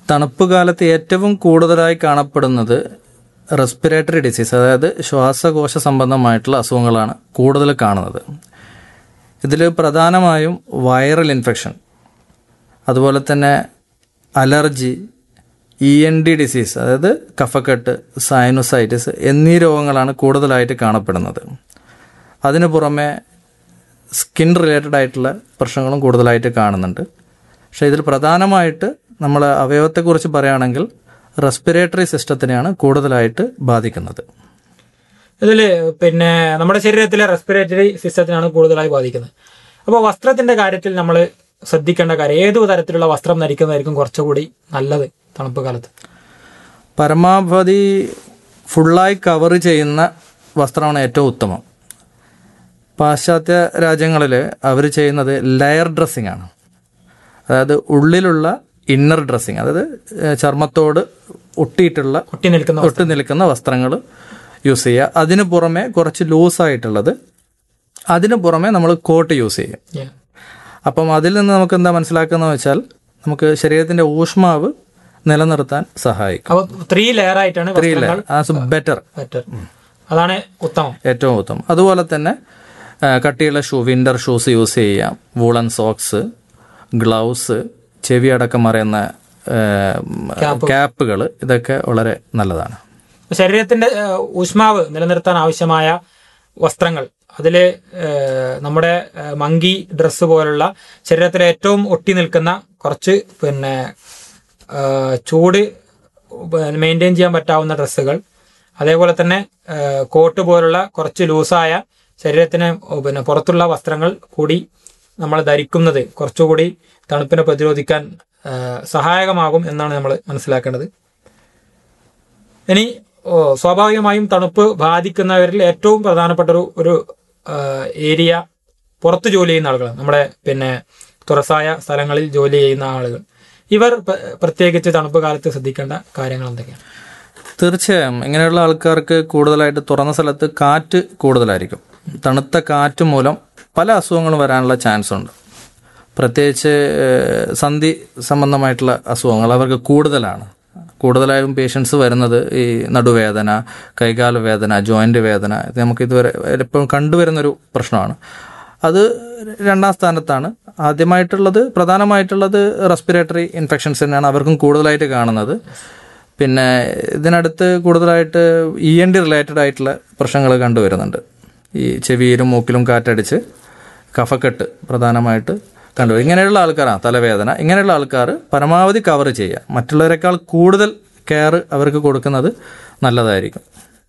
തണുപ്പ് കാലത്ത് ഏറ്റവും കൂടുതലായി കാണപ്പെടുന്നത് റെസ്പിറേറ്ററി ഡിസീസ് അതായത് ശ്വാസകോശ സംബന്ധമായിട്ടുള്ള അസുഖങ്ങളാണ് കൂടുതൽ കാണുന്നത് ഇതിൽ പ്രധാനമായും വൈറൽ ഇൻഫെക്ഷൻ അതുപോലെ തന്നെ allergy E N T disease അതായത് കഫക്കെട്ട് സൈനോസൈറ്റിസ് എന്നീ രോഗങ്ങളാണ് കൂടുതലായിട്ട് കാണപ്പെടുന്നത് അതിനു പുറമെ സ്കിൻ റിലേറ്റഡ് ആയിട്ടുള്ള പ്രശ്നങ്ങളും കൂടുതലായിട്ട് കാണുന്നുണ്ട് പക്ഷേ ഇതിൽ പ്രധാനമായിട്ട് നമ്മൾ അവയവത്തെക്കുറിച്ച് പറയുകയാണെങ്കിൽ റെസ്പിറേറ്ററി സിസ്റ്റത്തിനെയാണ് കൂടുതലായിട്ട് ബാധിക്കുന്നത് ഇതിൽ പിന്നെ നമ്മുടെ ശരീരത്തിലെ റെസ്പിറേറ്ററി സിസ്റ്റത്തിനാണ് കൂടുതലായി ബാധിക്കുന്നത് അപ്പോൾ വസ്ത്രത്തിന്റെ കാര്യത്തിൽ നമ്മൾ ശ്രദ്ധിക്കേണ്ട കാര്യം ഏതു തരത്തിലുള്ള വസ്ത്രം ധരിക്കുന്നതായിരിക്കും കുറച്ചുകൂടി നല്ലത് തണുപ്പ് കാലത്ത് പരമാവധി ഫുള്ളായി കവർ ചെയ്യുന്ന വസ്ത്രമാണ് ഏറ്റവും ഉത്തമം പാശ്ചാത്യ രാജ്യങ്ങളിൽ അവർ ചെയ്യുന്നത് ലെയർ ഡ്രസ്സിംഗ് ആണ് അതായത് ഉള്ളിലുള്ള ഇന്നർ ഡ്രസ്സിങ് അതായത് ഏഹ്, ചർമ്മത്തോട് ഒട്ടിയിട്ടുള്ള ഒട്ടി നിൽക്കുന്ന ഒട്ടി നിൽക്കുന്ന വസ്ത്രങ്ങൾ യൂസ് ചെയ്യുക അതിന് പുറമെ കുറച്ച് ലൂസായിട്ടുള്ളത് അതിന് പുറമെ നമ്മൾ കോട്ട് യൂസ് ചെയ്യും Yeah. അപ്പം അതിൽ നിന്ന് നമുക്ക് എന്താ മനസ്സിലാക്കുന്നത് വെച്ചാൽ നമുക്ക് ശരീരത്തിന്റെ ഊഷ്മാവ് നിലനിർത്താൻ സഹായിക്കും അപ്പോൾ ത്രീ ലെയർ ആയിട്ടാണ് വസ്ത്രങ്ങൾ ആസ് ബെറ്റർ better. അതാണ് ഉത്തമം ഏറ്റവും ഉത്തമം അതുപോലെ തന്നെ ആ, കട്ടിയുള്ള ഷൂ വിന്റർ ഷൂസ് യൂസ് ചെയ്യാം വൂളൻ സോക്സ് ഗ്ലൗസ് ചെവി അടക്കം മറയുന്ന ക്യാപ്പുകൾ ഇതൊക്കെ വളരെ നല്ലതാണ് ശരീരത്തിന്റെ ഏഹ്, ഊഷ്മാവ് നിലനിർത്താൻ ആവശ്യമായ വസ്ത്രങ്ങൾ അതിൽ നമ്മുടെ ഏഹ്, മങ്കി ഡ്രസ്സ് പോലുള്ള ശരീരത്തിലെ ഏറ്റവും ഒട്ടി നിൽക്കുന്ന കുറച്ച് പിന്നെ ഏഹ്, ചൂട് മെയിൻറ്റെയിൻ ചെയ്യാൻ പറ്റാവുന്ന ഡ്രസ്സുകൾ അതേപോലെ തന്നെ ഏഹ്, കോട്ട് പോലുള്ള കുറച്ച് ലൂസായ ശരീരത്തിന് പിന്നെ പുറത്തുള്ള വസ്ത്രങ്ങൾ കൂടി നമ്മൾ ധരിക്കുന്നത് കുറച്ചുകൂടി തണുപ്പിനെ പ്രതിരോധിക്കാൻ ഏഹ്, സഹായകമാകും എന്നാണ് നമ്മൾ മനസ്സിലാക്കേണ്ടത് ഇനി ഓ, സ്വാഭാവികമായും തണുപ്പ് ബാധിക്കുന്നവരിൽ ഏറ്റവും പ്രധാനപ്പെട്ട ഒരു ഒരു ആ, ഏരിയ പുറത്ത് ജോലി ചെയ്യുന്ന ആളുകൾ നമ്മുടെ പിന്നെ തുറസായ സ്ഥലങ്ങളിൽ ജോലി ചെയ്യുന്ന ആളുകൾ ഇവർ പ്ര- പ്രത്യേകിച്ച് തണുപ്പ് കാലത്ത് ശ്രദ്ധിക്കേണ്ട കാര്യങ്ങൾ എന്തൊക്കെയാണ് തീർച്ചയായും ഇങ്ങനെയുള്ള ആൾക്കാർക്ക് കൂടുതലായിട്ട് തുറന്ന സ്ഥലത്ത് കാറ്റ് കൂടുതലായിരിക്കും തണുത്ത കാറ്റ് മൂലം പല അസുഖങ്ങളും വരാനുള്ള ചാൻസ് ഉണ്ട് പ്രത്യേകിച്ച് ഏഹ്, സന്ധി സംബന്ധമായിട്ടുള്ള അസുഖങ്ങൾ അവർക്ക് കൂടുതലാണ് കൂടുതലായും പേഷ്യൻസ് വരുന്നത് ഈ നടുവേദന കൈകാല വേദന ജോയിന്റ് വേദന ഇത് നമുക്ക് ഇതുവരെ എപ്പോഴും കണ്ടുവരുന്നൊരു പ്രശ്നമാണ് അത് രണ്ടാം സ്ഥാനത്താണ് ആദ്യമായിട്ടുള്ളത് പ്രധാനമായിട്ടുള്ളത് റെസ്പിറേറ്ററി ഇൻഫെക്ഷൻസ് തന്നെയാണ് അവർക്കും കൂടുതലായിട്ട് കാണുന്നത് പിന്നെ ഇതിനടുത്ത് കൂടുതലായിട്ട് ഇ എൻ ഡി റിലേറ്റഡ് ആയിട്ടുള്ള പ്രശ്നങ്ങൾ കണ്ടുവരുന്നുണ്ട് ഈ ചെവിയിലും മൂക്കിലും കാറ്റടിച്ച് കഫക്കെട്ട് പ്രധാനമായിട്ട് കണ്ടുവരും ഇങ്ങനെയുള്ള ആൾക്കാരാണ് തലവേദന ഇങ്ങനെയുള്ള ആൾക്കാർ പരമാവധി കവർ ചെയ്യുക മറ്റുള്ളവരെക്കാൾ കൂടുതൽ കെയർ അവർക്ക് കൊടുക്കുന്നത് നല്ലതായിരിക്കും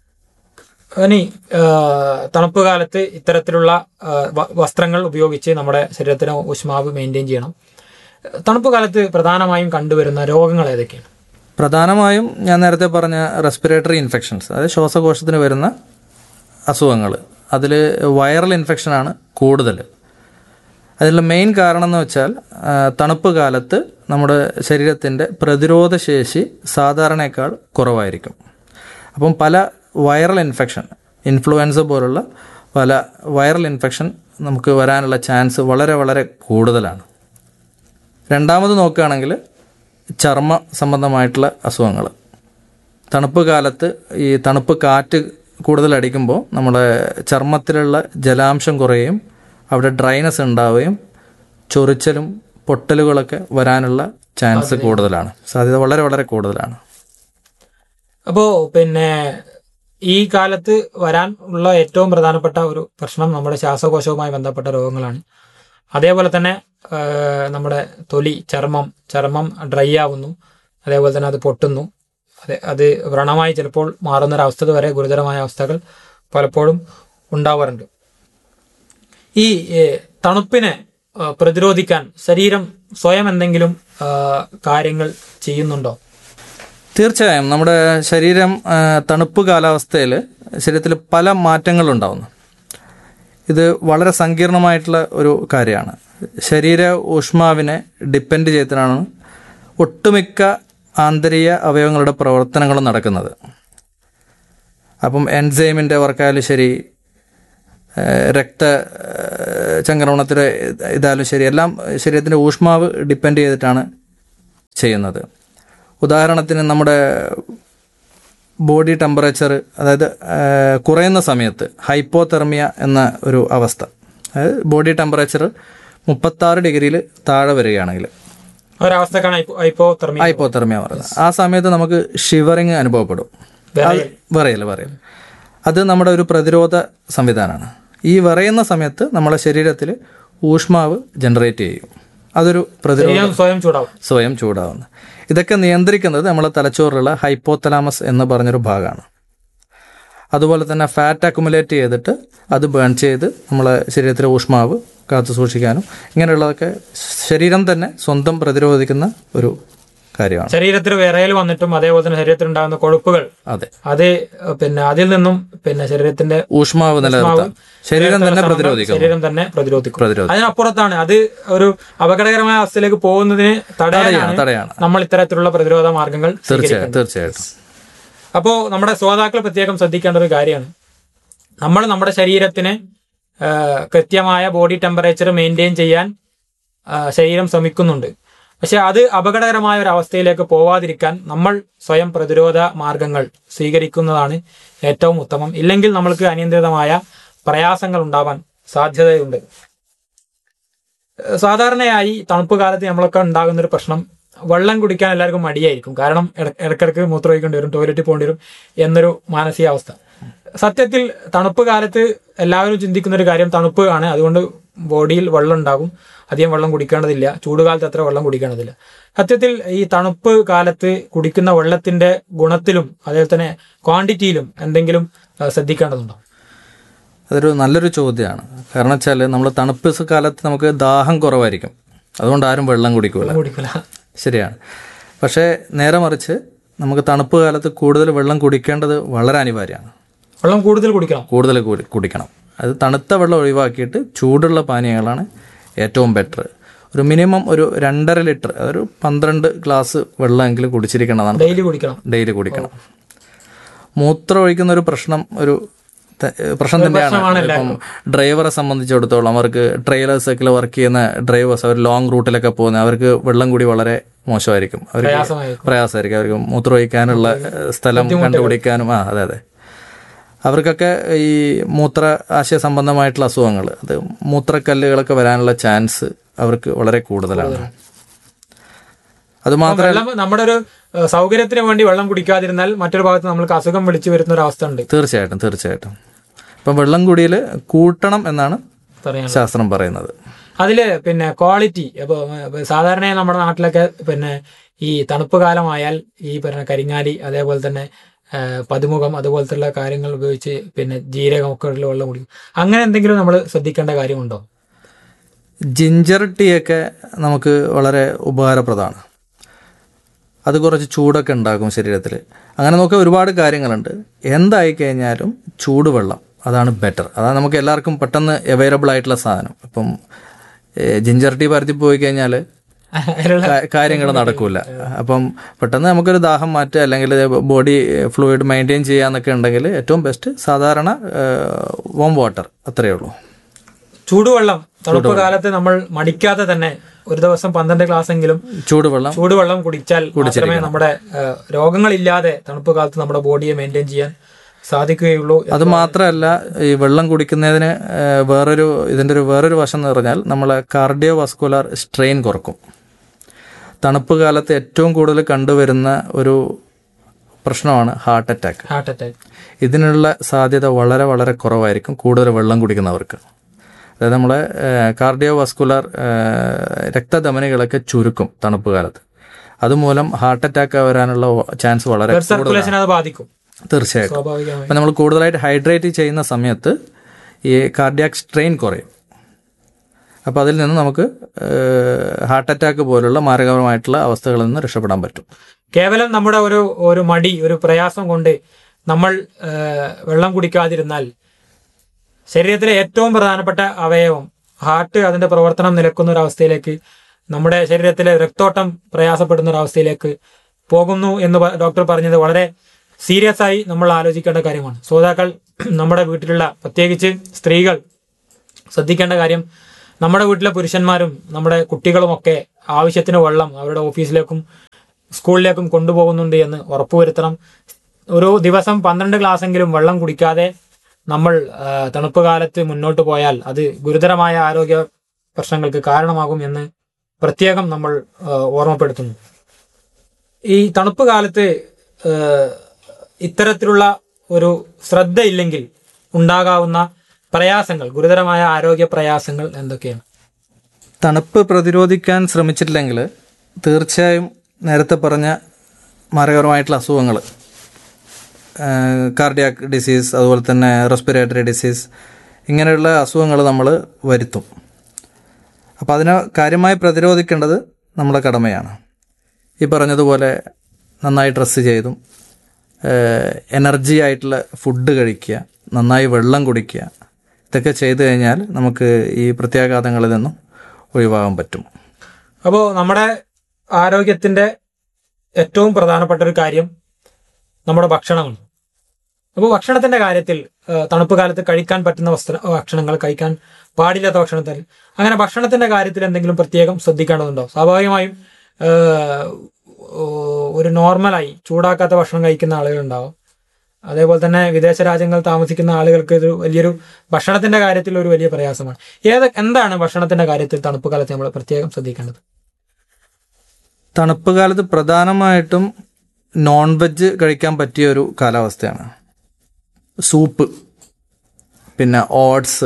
ഇനി ആ, തണുപ്പ് കാലത്ത് ഇത്തരത്തിലുള്ള ആ, വ- വസ്ത്രങ്ങൾ ഉപയോഗിച്ച് നമ്മുടെ ശരീരത്തിന് ഊഷ്മാവ് മെയിൻറ്റെയിൻ ചെയ്യണം തണുപ്പ് കാലത്ത് പ്രധാനമായും കണ്ടുവരുന്ന രോഗങ്ങൾ ഏതൊക്കെയാണ് പ്രധാനമായും ഞാൻ നേരത്തെ പറഞ്ഞ റെസ്പിറേറ്ററി ഇൻഫെക്ഷൻസ് അതായത് ശ്വാസകോശത്തിന് വരുന്ന അസുഖങ്ങൾ അതിൽ വൈറൽ ഇൻഫെക്ഷനാണ് കൂടുതൽ അതിലുള്ള മെയിൻ കാരണം എന്ന് വെച്ചാൽ ആ, തണുപ്പ് കാലത്ത് നമ്മുടെ ശരീരത്തിൻ്റെ പ്രതിരോധ ശേഷി സാധാരണയേക്കാൾ കുറവായിരിക്കും അപ്പം പല വൈറൽ ഇൻഫെക്ഷൻ ഇൻഫ്ലുവൻസ പോലുള്ള പല വൈറൽ ഇൻഫെക്ഷൻ നമുക്ക് വരാനുള്ള ചാൻസ് വളരെ വളരെ കൂടുതലാണ് രണ്ടാമത് നോക്കുകയാണെങ്കിൽ ചർമ്മ സംബന്ധമായിട്ടുള്ള അസുഖങ്ങൾ തണുപ്പ് കാലത്ത് ഈ തണുപ്പ് കാറ്റ് കൂടുതൽ അടിക്കുമ്പോൾ നമ്മുടെ ചർമ്മത്തിലുള്ള ജലാംശം കുറയുകയും അവിടെ ഡ്രൈനസ് ഉണ്ടാവുകയും ചൊറിച്ചലും പൊട്ടലുകളൊക്കെ വരാനുള്ള ചാൻസ് കൂടുതലാണ് സാധ്യത വളരെ വളരെ കൂടുതലാണ് അപ്പോ പിന്നെ ഈ കാലത്ത് വരാൻ ഉള്ള ഏറ്റവും പ്രധാനപ്പെട്ട ഒരു പ്രശ്നം നമ്മുടെ ശ്വാസകോശവുമായി ബന്ധപ്പെട്ട രോഗങ്ങളാണ് അതേപോലെ തന്നെ ആ, നമ്മുടെ തൊലി ചർമ്മം ചർമ്മം ഡ്രൈ ആവുന്നു അതേപോലെ തന്നെ അത് പൊട്ടുന്നു അതെ അത് വ്രണമായി ചിലപ്പോൾ മാറുന്ന ഒരു അവസ്ഥ വരെ ഗുരുതരമായ അവസ്ഥകൾ പലപ്പോഴും ഉണ്ടാവാറുണ്ട് ഈ ഏ, തണുപ്പിനെ ആ, പ്രതിരോധിക്കാൻ ശരീരം സ്വയം എന്തെങ്കിലും ആ, കാര്യങ്ങൾ ചെയ്യുന്നുണ്ടോ തീർച്ചയായും നമ്മുടെ ശരീരം ആ, തണുപ്പ് കാലാവസ്ഥയിൽ ശരീരത്തിൽ പല മാറ്റങ്ങളുണ്ടാവുന്നു ഇത് വളരെ സങ്കീർണമായിട്ടുള്ള ഒരു കാര്യമാണ് ശരീര ഊഷ്മാവിനെ ഡിപ്പെൻഡ് ചെയ്തിട്ടാണ് ഒട്ടുമിക്ക ആന്തരിക അവയവങ്ങളുടെ പ്രവർത്തനങ്ങളും നടക്കുന്നത് അപ്പം എൻസൈമിൻ്റെ വർക്കായാലും ശരി ഏഹ് രക്ത ഏഹ് ചംക്രമണത്തിൻ്റെ ഇതായാലും ശരി എല്ലാം ശരീരത്തിൻ്റെ ഊഷ്മാവ് ഡിപ്പെൻഡ് ചെയ്തിട്ടാണ് ചെയ്യുന്നത് ഉദാഹരണത്തിന് നമ്മുടെ ബോഡി ടെമ്പറേച്ചർ അതായത് ആ, കുറയുന്ന സമയത്ത് ഹൈപ്പോതെർമിയ എന്ന ഒരു അവസ്ഥ അതായത് ബോഡി ടെമ്പറേച്ചർ മുപ്പത്താറ് ഡിഗ്രിയിൽ താഴെ വരികയാണെങ്കിൽ ഒരവസ്ഥക്കാണ് ഹൈപ്പോ തെർമി ഹൈപ്പോതെർമിയ പറയുന്നത് ആ സമയത്ത് നമുക്ക് ഷിവറിങ് അനുഭവപ്പെടും വിറയൽ. വിറയൽ വിറയൽ അത് നമ്മുടെ ഒരു പ്രതിരോധ സംവിധാനമാണ് ഈ വിറയുന്ന സമയത്ത് നമ്മളെ ശരീരത്തിൽ ഊഷ്മാവ് ജനറേറ്റ് ചെയ്യും അതൊരു പ്രതിരോധ ശരീരം സ്വയം ചൂടാവും സ്വയം ചൂടാവുന്നത് ഇതൊക്കെ നിയന്ത്രിക്കുന്നത് നമ്മളെ തലച്ചോറിലുള്ള ഹൈപ്പോത്തലാമസ് എന്ന് പറഞ്ഞൊരു ഭാഗമാണ് അതുപോലെ തന്നെ ഫാറ്റ് അക്കുമുലേറ്റ് ചെയ്തിട്ട് അത് ബേൺ ചെയ്ത് നമ്മളെ ശരീരത്തിലെ ഊഷ്മാവ് കാത്തു സൂക്ഷിക്കാനും ഇങ്ങനെയുള്ളതൊക്കെ ശരീരം തന്നെ സ്വന്തം പ്രതിരോധിക്കുന്ന ഒരു കാര്യമാണ് ശരീരത്തിൽ വിറയൽ വന്നിട്ടും അതേപോലെ തന്നെ ശരീരത്തിൽ ഉണ്ടാകുന്ന കൊഴുപ്പുകൾ അതെ അത് പിന്നെ അതിൽ നിന്നും പിന്നെ ശരീരത്തിന്റെ ഊഷ്മാവ് നിലനിർത്താൻ ശരീരം തന്നെ ശ്രമങ്ങൾ പ്രതിരോധിക്കുന്നു ശരീരം തന്നെ പ്രതിരോധിക്കും പ്രതിരോധി അതിനപ്പുറത്താണ് അത് ഒരു അപകടകരമായ അവസ്ഥയിലേക്ക് പോകുന്നതിന് തടയാനാണ് തടയാണ് നമ്മൾ ഇത്തരത്തിലുള്ള പ്രതിരോധ മാർഗങ്ങൾ തീർച്ചയായും തീർച്ചയായിട്ടും അപ്പോൾ നമ്മുടെ ശ്രോതാക്കൾ പ്രത്യേകം ശ്രദ്ധിക്കേണ്ട ഒരു കാര്യമാണ് നമ്മൾ നമ്മുടെ ശരീരത്തിന് ആ, കൃത്യമായ ബോഡി ടെമ്പറേച്ചർ മെയിൻറ്റെയിൻ ചെയ്യാൻ ആ, ശരീരം ശ്രമിക്കുന്നുണ്ട് പക്ഷെ അത് അപകടകരമായ ഒരു അവസ്ഥയിലേക്ക് പോവാതിരിക്കാൻ നമ്മൾ സ്വയം പ്രതിരോധ മാർഗങ്ങൾ സ്വീകരിക്കുന്നതാണ് ഏറ്റവും ഉത്തമം ഇല്ലെങ്കിൽ നമ്മൾക്ക് അനിയന്ത്രിതമായ പ്രയാസങ്ങൾ ഉണ്ടാവാൻ സാധ്യതയുണ്ട് ഏഹ് സാധാരണയായി തണുപ്പ് കാലത്ത് നമ്മളൊക്കെ ഉണ്ടാകുന്ന ഒരു പ്രശ്നം വെള്ളം കുടിക്കാൻ എല്ലാവർക്കും മടിയായിരിക്കും കാരണം ഇട- ഇടയ്ക്കിടയ്ക്ക് മൂത്രമൊഴിക്കേണ്ടി വരും ടോയ്ലറ്റിൽ പോകേണ്ടി വരും എന്നൊരു മാനസികാവസ്ഥ സത്യത്തിൽ തണുപ്പ് കാലത്ത് എല്ലാവരും ചിന്തിക്കുന്ന ഒരു കാര്യം തണുപ്പ് ആണ് അതുകൊണ്ട് ബോഡിയിൽ വെള്ളം ഉണ്ടാകും അധികം വെള്ളം കുടിക്കേണ്ടതില്ല ചൂടുകാലത്ത് അത്ര വെള്ളം കുടിക്കേണ്ടതില്ല സത്യത്തിൽ ഈ തണുപ്പ് കാലത്ത് കുടിക്കുന്ന വെള്ളത്തിന്റെ ഗുണത്തിലും അതേപോലെ തന്നെ ക്വാണ്ടിറ്റിയിലും എന്തെങ്കിലും ഏഹ് ശ്രദ്ധിക്കേണ്ടതുണ്ടോ അതൊരു നല്ലൊരു ചോദ്യമാണ് കാരണം വെച്ചാൽ നമ്മൾ തണുപ്പ് കാലത്ത് നമുക്ക് ദാഹം കുറവായിരിക്കും അതുകൊണ്ട് ആരും വെള്ളം കുടിക്കൂല കുടിക്കില്ല ശരിയാണ് പക്ഷേ നേരെ മറിച്ച് നമുക്ക് തണുപ്പ് കാലത്ത് കൂടുതൽ വെള്ളം കുടിക്കേണ്ടത് വളരെ അനിവാര്യമാണ് വെള്ളം കൂടുതൽ കുടിക്കണം കൂടുതൽ കുടി- കുടിക്കണം അത് തണുത്ത വെള്ളം ഒഴിവാക്കിയിട്ട് ചൂടുള്ള പാനീയങ്ങളാണ് ഏറ്റവും ബെറ്റർ ഒരു മിനിമം ഒരു രണ്ടര ലിറ്റർ അതൊരു പന്ത്രണ്ട് ഗ്ലാസ് വെള്ളമെങ്കിലും കുടിച്ചിരിക്കണമെന്നാണ് ഡെയിലി കുടിക്കണം ഡെയിലി കുടിക്കണം മൂത്രം ഒഴിക്കുന്ന ഒരു പ്രശ്നം ഒരു ത- പ്രശ്നം തന്നെയാണ് ഇപ്പം ഡ്രൈവറെ സംബന്ധിച്ചിടത്തോളം അവർക്ക് ട്രെയിലേഴ്സൊക്കെ വർക്ക് ചെയ്യുന്ന ഡ്രൈവേഴ്സ് അവർ ലോങ് റൂട്ടിലൊക്കെ പോകുന്ന അവർക്ക് വെള്ളം കൂടി വളരെ മോശമായിരിക്കും അവർക്ക് പ്രയാസമായിരിക്കും പ്രയാസമായിരിക്കും അവർക്ക് മൂത്രം ഒഴിക്കാനുള്ള ഏഹ്, സ്ഥലം കണ്ടുപിടിക്കാനും ആ അതെ അതെ അവർക്കൊക്കെ ഈ മൂത്ര ആശയ സംബന്ധമായിട്ടുള്ള അസുഖങ്ങൾ അത് മൂത്രക്കല്ലുകളൊക്കെ വരാനുള്ള ചാൻസ് അവർക്ക് വളരെ കൂടുതലാണ് അത് മാത്രം വെള്ളം നമ്മുടെ ഒരു ഏഹ്, സൗകര്യത്തിന് വേണ്ടി വെള്ളം കുടിക്കാതിരുന്നാൽ മറ്റൊരു ഭാഗത്ത് നമ്മൾക്ക് അസുഖം വിളിച്ചു വരുന്ന ഒരു അവസ്ഥ ഉണ്ട് തീർച്ചയായിട്ടും തീർച്ചയായിട്ടും ഇപ്പം വെള്ളം കുടിയിൽ കൂട്ടണം എന്നാണ് പറയാൻ ശാസ്ത്രം പറയുന്നത് അതില് പിന്നെ ക്വാളിറ്റി അപ്പൊ സാധാരണ നമ്മുടെ നാട്ടിലൊക്കെ പിന്നെ ഈ തണുപ്പ് കാലമായാൽ ഈ പറഞ്ഞ കരിങ്ങാലി അതേപോലെ തന്നെ ആ, പതുമുഖം അതുപോലത്തെ കാര്യങ്ങൾ ഉപയോഗിച്ച് പിന്നെ ജീരകം ഒക്കെ ഉള്ള വെള്ളം കുടിക്കും അങ്ങനെ എന്തെങ്കിലും നമ്മൾ ശ്രദ്ധിക്കേണ്ട കാര്യമുണ്ടോ ജിഞ്ചർ ടീ ഒക്കെ നമുക്ക് വളരെ ഉപകാരപ്രദമാണ് അത് കുറച്ച് ചൂടൊക്കെ ഉണ്ടാക്കും ശരീരത്തിൽ അങ്ങനെ നോക്കിയാൽ ഒരുപാട് കാര്യങ്ങളുണ്ട് എന്തായി കഴിഞ്ഞാലും ചൂടുവെള്ളം അതാണ് ബെറ്റർ അതാണ് നമുക്ക് എല്ലാവർക്കും പെട്ടെന്ന് അവൈലബിൾ ആയിട്ടുള്ള സാധനം ഇപ്പം ജിഞ്ചർ ടീ പരത്തി പോയി കഴിഞ്ഞാൽ അതിലുള്ള കാര്യങ്ങൾ നടക്കൂല അപ്പം പെട്ടെന്ന് നമുക്കൊരു ദാഹം മാറ്റുക അല്ലെങ്കിൽ ബോഡി ഫ്ലൂയിഡ് മെയിൻറ്റെയിൻ ചെയ്യാന്നൊക്കെ ഉണ്ടെങ്കിൽ ഏറ്റവും ബെസ്റ്റ് സാധാരണ വോം വാട്ടർ അത്രയേ ഉള്ളൂ ചൂടുവെള്ളം തണുപ്പ് കാലത്ത് നമ്മൾ മടിക്കാതെ തന്നെ ഒരു ദിവസം പന്ത്രണ്ട് ഗ്ലാസ് എങ്കിലും ചൂടുവെള്ളം ചൂടുവെള്ളം കുടിച്ചാൽ മാത്രമേ നമ്മുടെ ആ, രോഗങ്ങളില്ലാതെ തണുപ്പ് കാലത്ത് നമ്മുടെ ബോഡിയെ മെയിൻറ്റെയിൻ ചെയ്യാൻ സാധിക്കുകയുള്ളൂ അത് മാത്രമല്ല ഈ വെള്ളം കുടിക്കുന്നതിന് ഏഹ്, വേറൊരു ഇതിൻ്റെ ഒരു വേറൊരു വശം എന്ന് പറഞ്ഞാൽ നമ്മളെ കാർഡിയോ വാസ്കുലാർ സ്ട്രെയിൻ കുറക്കും തണുപ്പ് കാലത്ത് ഏറ്റവും കൂടുതൽ കണ്ടുവരുന്ന ഒരു പ്രശ്നമാണ് ഹാർട്ട് അറ്റാക്ക് ഹാർട്ട് അറ്റാക്ക് ഇതിനുള്ള സാധ്യത വളരെ വളരെ കുറവായിരിക്കും കൂടുതൽ വെള്ളം കുടിക്കുന്നവർക്ക് അതായത് നമ്മളെ കാർഡിയോ വാസ്കുലാർ രക്തധമനികളൊക്കെ ചുരുക്കും തണുപ്പ് കാലത്ത് അതുമൂലം ഹാർട്ട് അറ്റാക്ക് വരാനുള്ള ചാൻസ് വളരെ ബ്ലഡ് സർക്കുലേഷൻ അത് ബാധിക്കും തീർച്ചയായിട്ടും സ്വാഭാവികമായി അപ്പം നമ്മൾ കൂടുതലായിട്ട് ഹൈഡ്രേറ്റ് ചെയ്യുന്ന സമയത്ത് ഈ കാർഡിയാക് സ്ട്രെയിൻ കുറയും അപ്പോൾ അതിൽ നിന്ന് നമുക്ക് ഹാർട്ട് അറ്റാക്ക് പോലുള്ള മാരകപരമായിട്ടുള്ള അവസ്ഥകളിൽ നിന്ന് രക്ഷപ്പെടാൻ പറ്റും കേവലം നമ്മുടെ ഒരു ഒരു മടി ഒരു പ്രയാസം കൊണ്ട് നമ്മൾ ആ, വെള്ളം കുടിക്കാതിരുന്നാൽ ശരീരത്തിലെ ഏറ്റവും പ്രധാനപ്പെട്ട അവയവം ഹാർട്ട് അതിന്റെ പ്രവർത്തനം നിലക്കുന്ന ഒരു അവസ്ഥയിലേക്ക് നമ്മുടെ ശരീരത്തിലെ രക്തോട്ടം പ്രയാസപ്പെടുന്ന ഒരു അവസ്ഥയിലേക്ക് പോകുന്നു എന്ന് പ- ഡോക്ടർ പറഞ്ഞത് വളരെ സീരിയസ് ആയി നമ്മൾ ആലോചിക്കേണ്ട കാര്യമാണ് ശ്രോതാക്കൾ നമ്മുടെ വീട്ടിലുള്ള പ്രത്യേകിച്ച് സ്ത്രീകൾ ശ്രദ്ധിക്കേണ്ട കാര്യം നമ്മുടെ വീട്ടിലെ പുരുഷന്മാരും നമ്മുടെ കുട്ടികളുമൊക്കെ ആവശ്യത്തിന് വെള്ളം അവരുടെ ഓഫീസിലേക്കും സ്കൂളിലേക്കും കൊണ്ടുപോകുന്നുണ്ട് എന്ന് ഉറപ്പുവരുത്തണം ഒരു ദിവസം പന്ത്രണ്ട് ഗ്ലാസ്സെങ്കിലും വെള്ളം കുടിക്കാതെ നമ്മൾ ആ, തണുപ്പ് കാലത്ത് മുന്നോട്ട് പോയാൽ അത് ഗുരുതരമായ ആരോഗ്യ പ്രശ്നങ്ങൾക്ക് കാരണമാകും എന്ന് പ്രത്യേകം നമ്മൾ ആ, ഓർമ്മപ്പെടുത്തുന്നു ഈ തണുപ്പ് കാലത്ത് ആ, ഇത്തരത്തിലുള്ള ഒരു ശ്രദ്ധയില്ലെങ്കിൽ ഉണ്ടാകാവുന്ന പ്രയാസങ്ങൾ ഗുരുതരമായ ആരോഗ്യ പ്രയാസങ്ങൾ എന്തൊക്കെയാണ് തണുപ്പ് പ്രതിരോധിക്കാൻ ശ്രമിച്ചിട്ടില്ലെങ്കിൽ തീർച്ചയായും നേരത്തെ പറഞ്ഞ മാരകപരമായിട്ടുള്ള അസുഖങ്ങൾ കാർഡിയാക് ഡിസീസ് അതുപോലെ തന്നെ റെസ്പിറേറ്ററി ഡിസീസ് ഇങ്ങനെയുള്ള അസുഖങ്ങൾ നമ്മൾ വരുത്തും അപ്പോൾ അതിനെ കാര്യമായി പ്രതിരോധിക്കേണ്ടത് നമ്മുടെ കടമയാണ് ഈ പറഞ്ഞതുപോലെ നന്നായി ഡ്രസ്സ് ചെയ്തും എനർജി ആയിട്ടുള്ള ഫുഡ് കഴിക്കുക നന്നായി വെള്ളം കുടിക്കുക ഇതൊക്കെ ചെയ്തു കഴിഞ്ഞാൽ നമുക്ക് ഈ പ്രത്യാഘാതങ്ങളിൽ നിന്നും ഒഴിവാകാൻ പറ്റും അപ്പോൾ നമ്മുടെ ആരോഗ്യത്തിന്റെ ഏറ്റവും പ്രധാനപ്പെട്ട ഒരു കാര്യം നമ്മുടെ ഭക്ഷണമാണ് അപ്പോൾ ഭക്ഷണത്തിന്റെ കാര്യത്തിൽ ആ, തണുപ്പ് കാലത്ത് കഴിക്കാൻ പറ്റുന്ന വസ്ത്ര ഭക്ഷണങ്ങൾ കഴിക്കാൻ പാടില്ലാത്ത ഭക്ഷണത്തിൽ അങ്ങനെ ഭക്ഷണത്തിന്റെ കാര്യത്തിൽ എന്തെങ്കിലും പ്രത്യേകം ശ്രദ്ധിക്കേണ്ടതുണ്ടോ സ്വാഭാവികമായും ആ, ഓ, ഒരു നോർമലായി ചൂടാക്കാത്ത ഭക്ഷണം കഴിക്കുന്ന ആളുകളുണ്ടാവും അതേപോലെ തന്നെ വിദേശ രാജ്യങ്ങളിൽ താമസിക്കുന്ന ആളുകൾക്ക് ഇത് വലിയൊരു ഭക്ഷണത്തിന്റെ കാര്യത്തിൽ ഒരു വലിയ പ്രയാസമാണ് ഏത് എന്താണ് ഭക്ഷണത്തിന്റെ കാര്യത്തിൽ തണുപ്പ് കാലത്ത് നമ്മൾ പ്രത്യേകം ശ്രദ്ധിക്കേണ്ടത് തണുപ്പ് കാലത്ത് പ്രധാനമായിട്ടും നോൺ വെജ് കഴിക്കാൻ പറ്റിയ ഒരു കാലാവസ്ഥയാണ് സൂപ്പ് പിന്നെ ഓട്സ്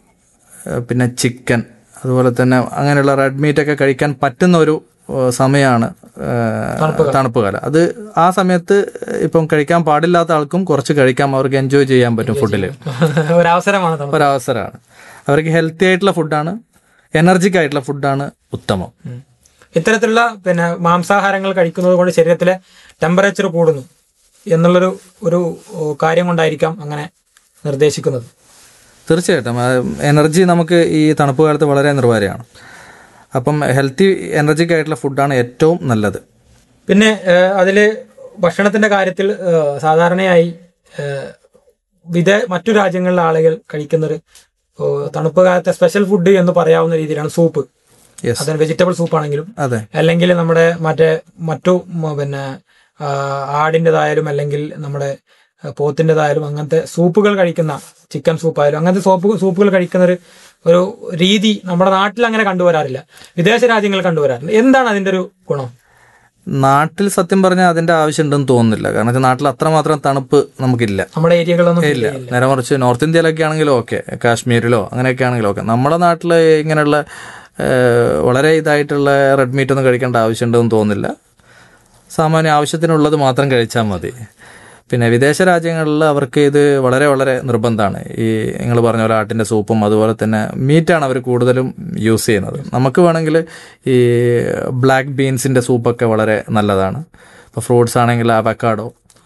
പിന്നെ ചിക്കൻ അതുപോലെ തന്നെ അങ്ങനെയുള്ള റെഡ് മീറ്റ് ഒക്കെ കഴിക്കാൻ പറ്റുന്ന ഒരു ഏഹ്, സമയമാണ് ഏഹ്, തണുപ്പ് കാലം അത് ആ സമയത്ത് ഇപ്പം കഴിക്കാൻ പാടില്ലാത്ത ആൾക്കും കുറച്ച് കഴിക്കാം അവർക്ക് എൻജോയ് ചെയ്യാൻ പറ്റും ഫുഡിൽ ഒരവസരമാണ് തണുപ്പ് ഒരവസരമാണ് അവർക്ക് ഹെൽത്തി ആയിട്ടുള്ള ഫുഡാണ് എനർജിക് ആയിട്ടുള്ള ഫുഡാണ് ഉത്തമം ഉം. ഇത്തരത്തിലുള്ള പിന്നെ മാംസാഹാരങ്ങൾ കഴിക്കുന്നത് കൊണ്ട് ശരീരത്തിലെ ടെമ്പറേച്ചർ കൂടുന്നു എന്നുള്ളൊരു ഒരു ഓ, കാര്യം കൊണ്ടായിരിക്കാം അങ്ങനെ നിർദ്ദേശിക്കുന്നത് തീർച്ചയായിട്ടും എനർജി നമുക്ക് ഈ തണുപ്പ് കാലത്ത് വളരെ നിർവാരമാണ് അപ്പം ഹെൽത്തി എനർജിക് ആയിട്ടുള്ള ഫുഡാണ് ഏറ്റവും നല്ലത് പിന്നെ ഏഹ്, അതില് ഭക്ഷണത്തിന്റെ കാര്യത്തിൽ ഏഹ്, സാധാരണയായി ഏഹ്, വിദേ മറ്റു രാജ്യങ്ങളിലെ ആളുകൾ കഴിക്കുന്നൊരു ഓ, തണുപ്പ് കാലത്തെ സ്പെഷ്യൽ ഫുഡ് എന്ന് പറയാവുന്ന രീതിയിലാണ് സൂപ്പ് യെസ് അതിന് വെജിറ്റബിൾ സൂപ്പ് ആണെങ്കിലും അതെ അല്ലെങ്കിൽ നമ്മുടെ മറ്റേ മറ്റു മ, പിന്നെ ആ, ആടിൻ്റെതായാലും അല്ലെങ്കിൽ നമ്മുടെ ആ, പോത്തിൻ്റെതായാലും അങ്ങനത്തെ സൂപ്പുകൾ കഴിക്കുന്ന ചിക്കൻ സൂപ്പായാലും അങ്ങനത്തെ സോപ്പ് സൂപ്പുകൾ കഴിക്കുന്ന ഒരു ഒരു രീതി നമ്മുടെ നാട്ടിൽ അങ്ങനെ കണ്ടുവരാറില്ല വിദേശ രാജ്യങ്ങളിൽ കണ്ടുവരാറില്ല എന്താണ് അതിന്റെ ഒരു ഗുണം നാട്ടിൽ സത്യം പറഞ്ഞാൽ അതിന്റെ ആവശ്യമുണ്ടെന്ന് തോന്നുന്നില്ല കാരണം വെച്ചാൽ നാട്ടിൽ അത്രമാത്രം തണുപ്പ് നമുക്കില്ല നമ്മുടെ ഏരിയകളൊന്നും ഇല്ല നേരെ മറിച്ച് നോർത്ത് ഇന്ത്യയിലൊക്കെ ആണെങ്കിലും ഓക്കെ കാശ്മീരിലോ അങ്ങനെയൊക്കെ ആണെങ്കിലും ഓക്കെ നമ്മുടെ നാട്ടിൽ ഇങ്ങനെയുള്ള ഏഹ്, വളരെ ഇതായിട്ടുള്ള റെഡ് മീറ്റ് ഒന്നും കഴിക്കേണ്ട ആവശ്യമുണ്ടെന്ന് തോന്നുന്നില്ല സാമാന്യ ആവശ്യത്തിനുള്ളത് മാത്രം കഴിച്ചാൽ മതി പിന്നെ വിദേശ രാജ്യങ്ങളിൽ അവർക്ക് ഇത് വളരെ വളരെ നിർബന്ധമാണ് ഈ നിങ്ങൾ പറഞ്ഞ പോലെ ആട്ടിൻ്റെ സൂപ്പും അതുപോലെ തന്നെ മീറ്റാണ് അവർ കൂടുതലും യൂസ് ചെയ്യുന്നത് നമുക്ക് വേണമെങ്കിൽ ഈ ബ്ലാക്ക് ബീൻസിൻ്റെ സൂപ്പൊക്കെ വളരെ നല്ലതാണ് ഇപ്പോൾ ഫ്രൂട്ട്സ് ആണെങ്കിൽ അവക്കാഡോ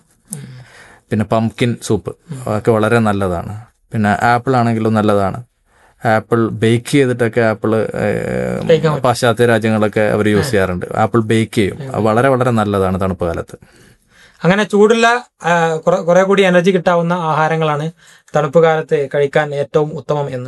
പിന്നെ പംകിൻ സൂപ്പ് അതൊക്കെ വളരെ നല്ലതാണ് പിന്നെ ആപ്പിൾ ആണെങ്കിലും നല്ലതാണ് ആപ്പിൾ ബേക്ക് ചെയ്തിട്ടൊക്കെ ആപ്പിൾ പാശ്ചാത്യ രാജ്യങ്ങളൊക്കെ അവർ യൂസ് ചെയ്യാറുണ്ട് ആപ്പിൾ ബേക്ക് ചെയ്യും അത് വളരെ വളരെ നല്ലതാണ് തണുപ്പ് കാലത്ത് അങ്ങനെ ചൂടുള്ള ആ, കുറെ- കുറെ കൂടി എനർജി കിട്ടാവുന്ന ആഹാരങ്ങളാണ് തണുപ്പ് കാലത്ത് കഴിക്കാൻ ഏറ്റവും ഉത്തമം എന്ന്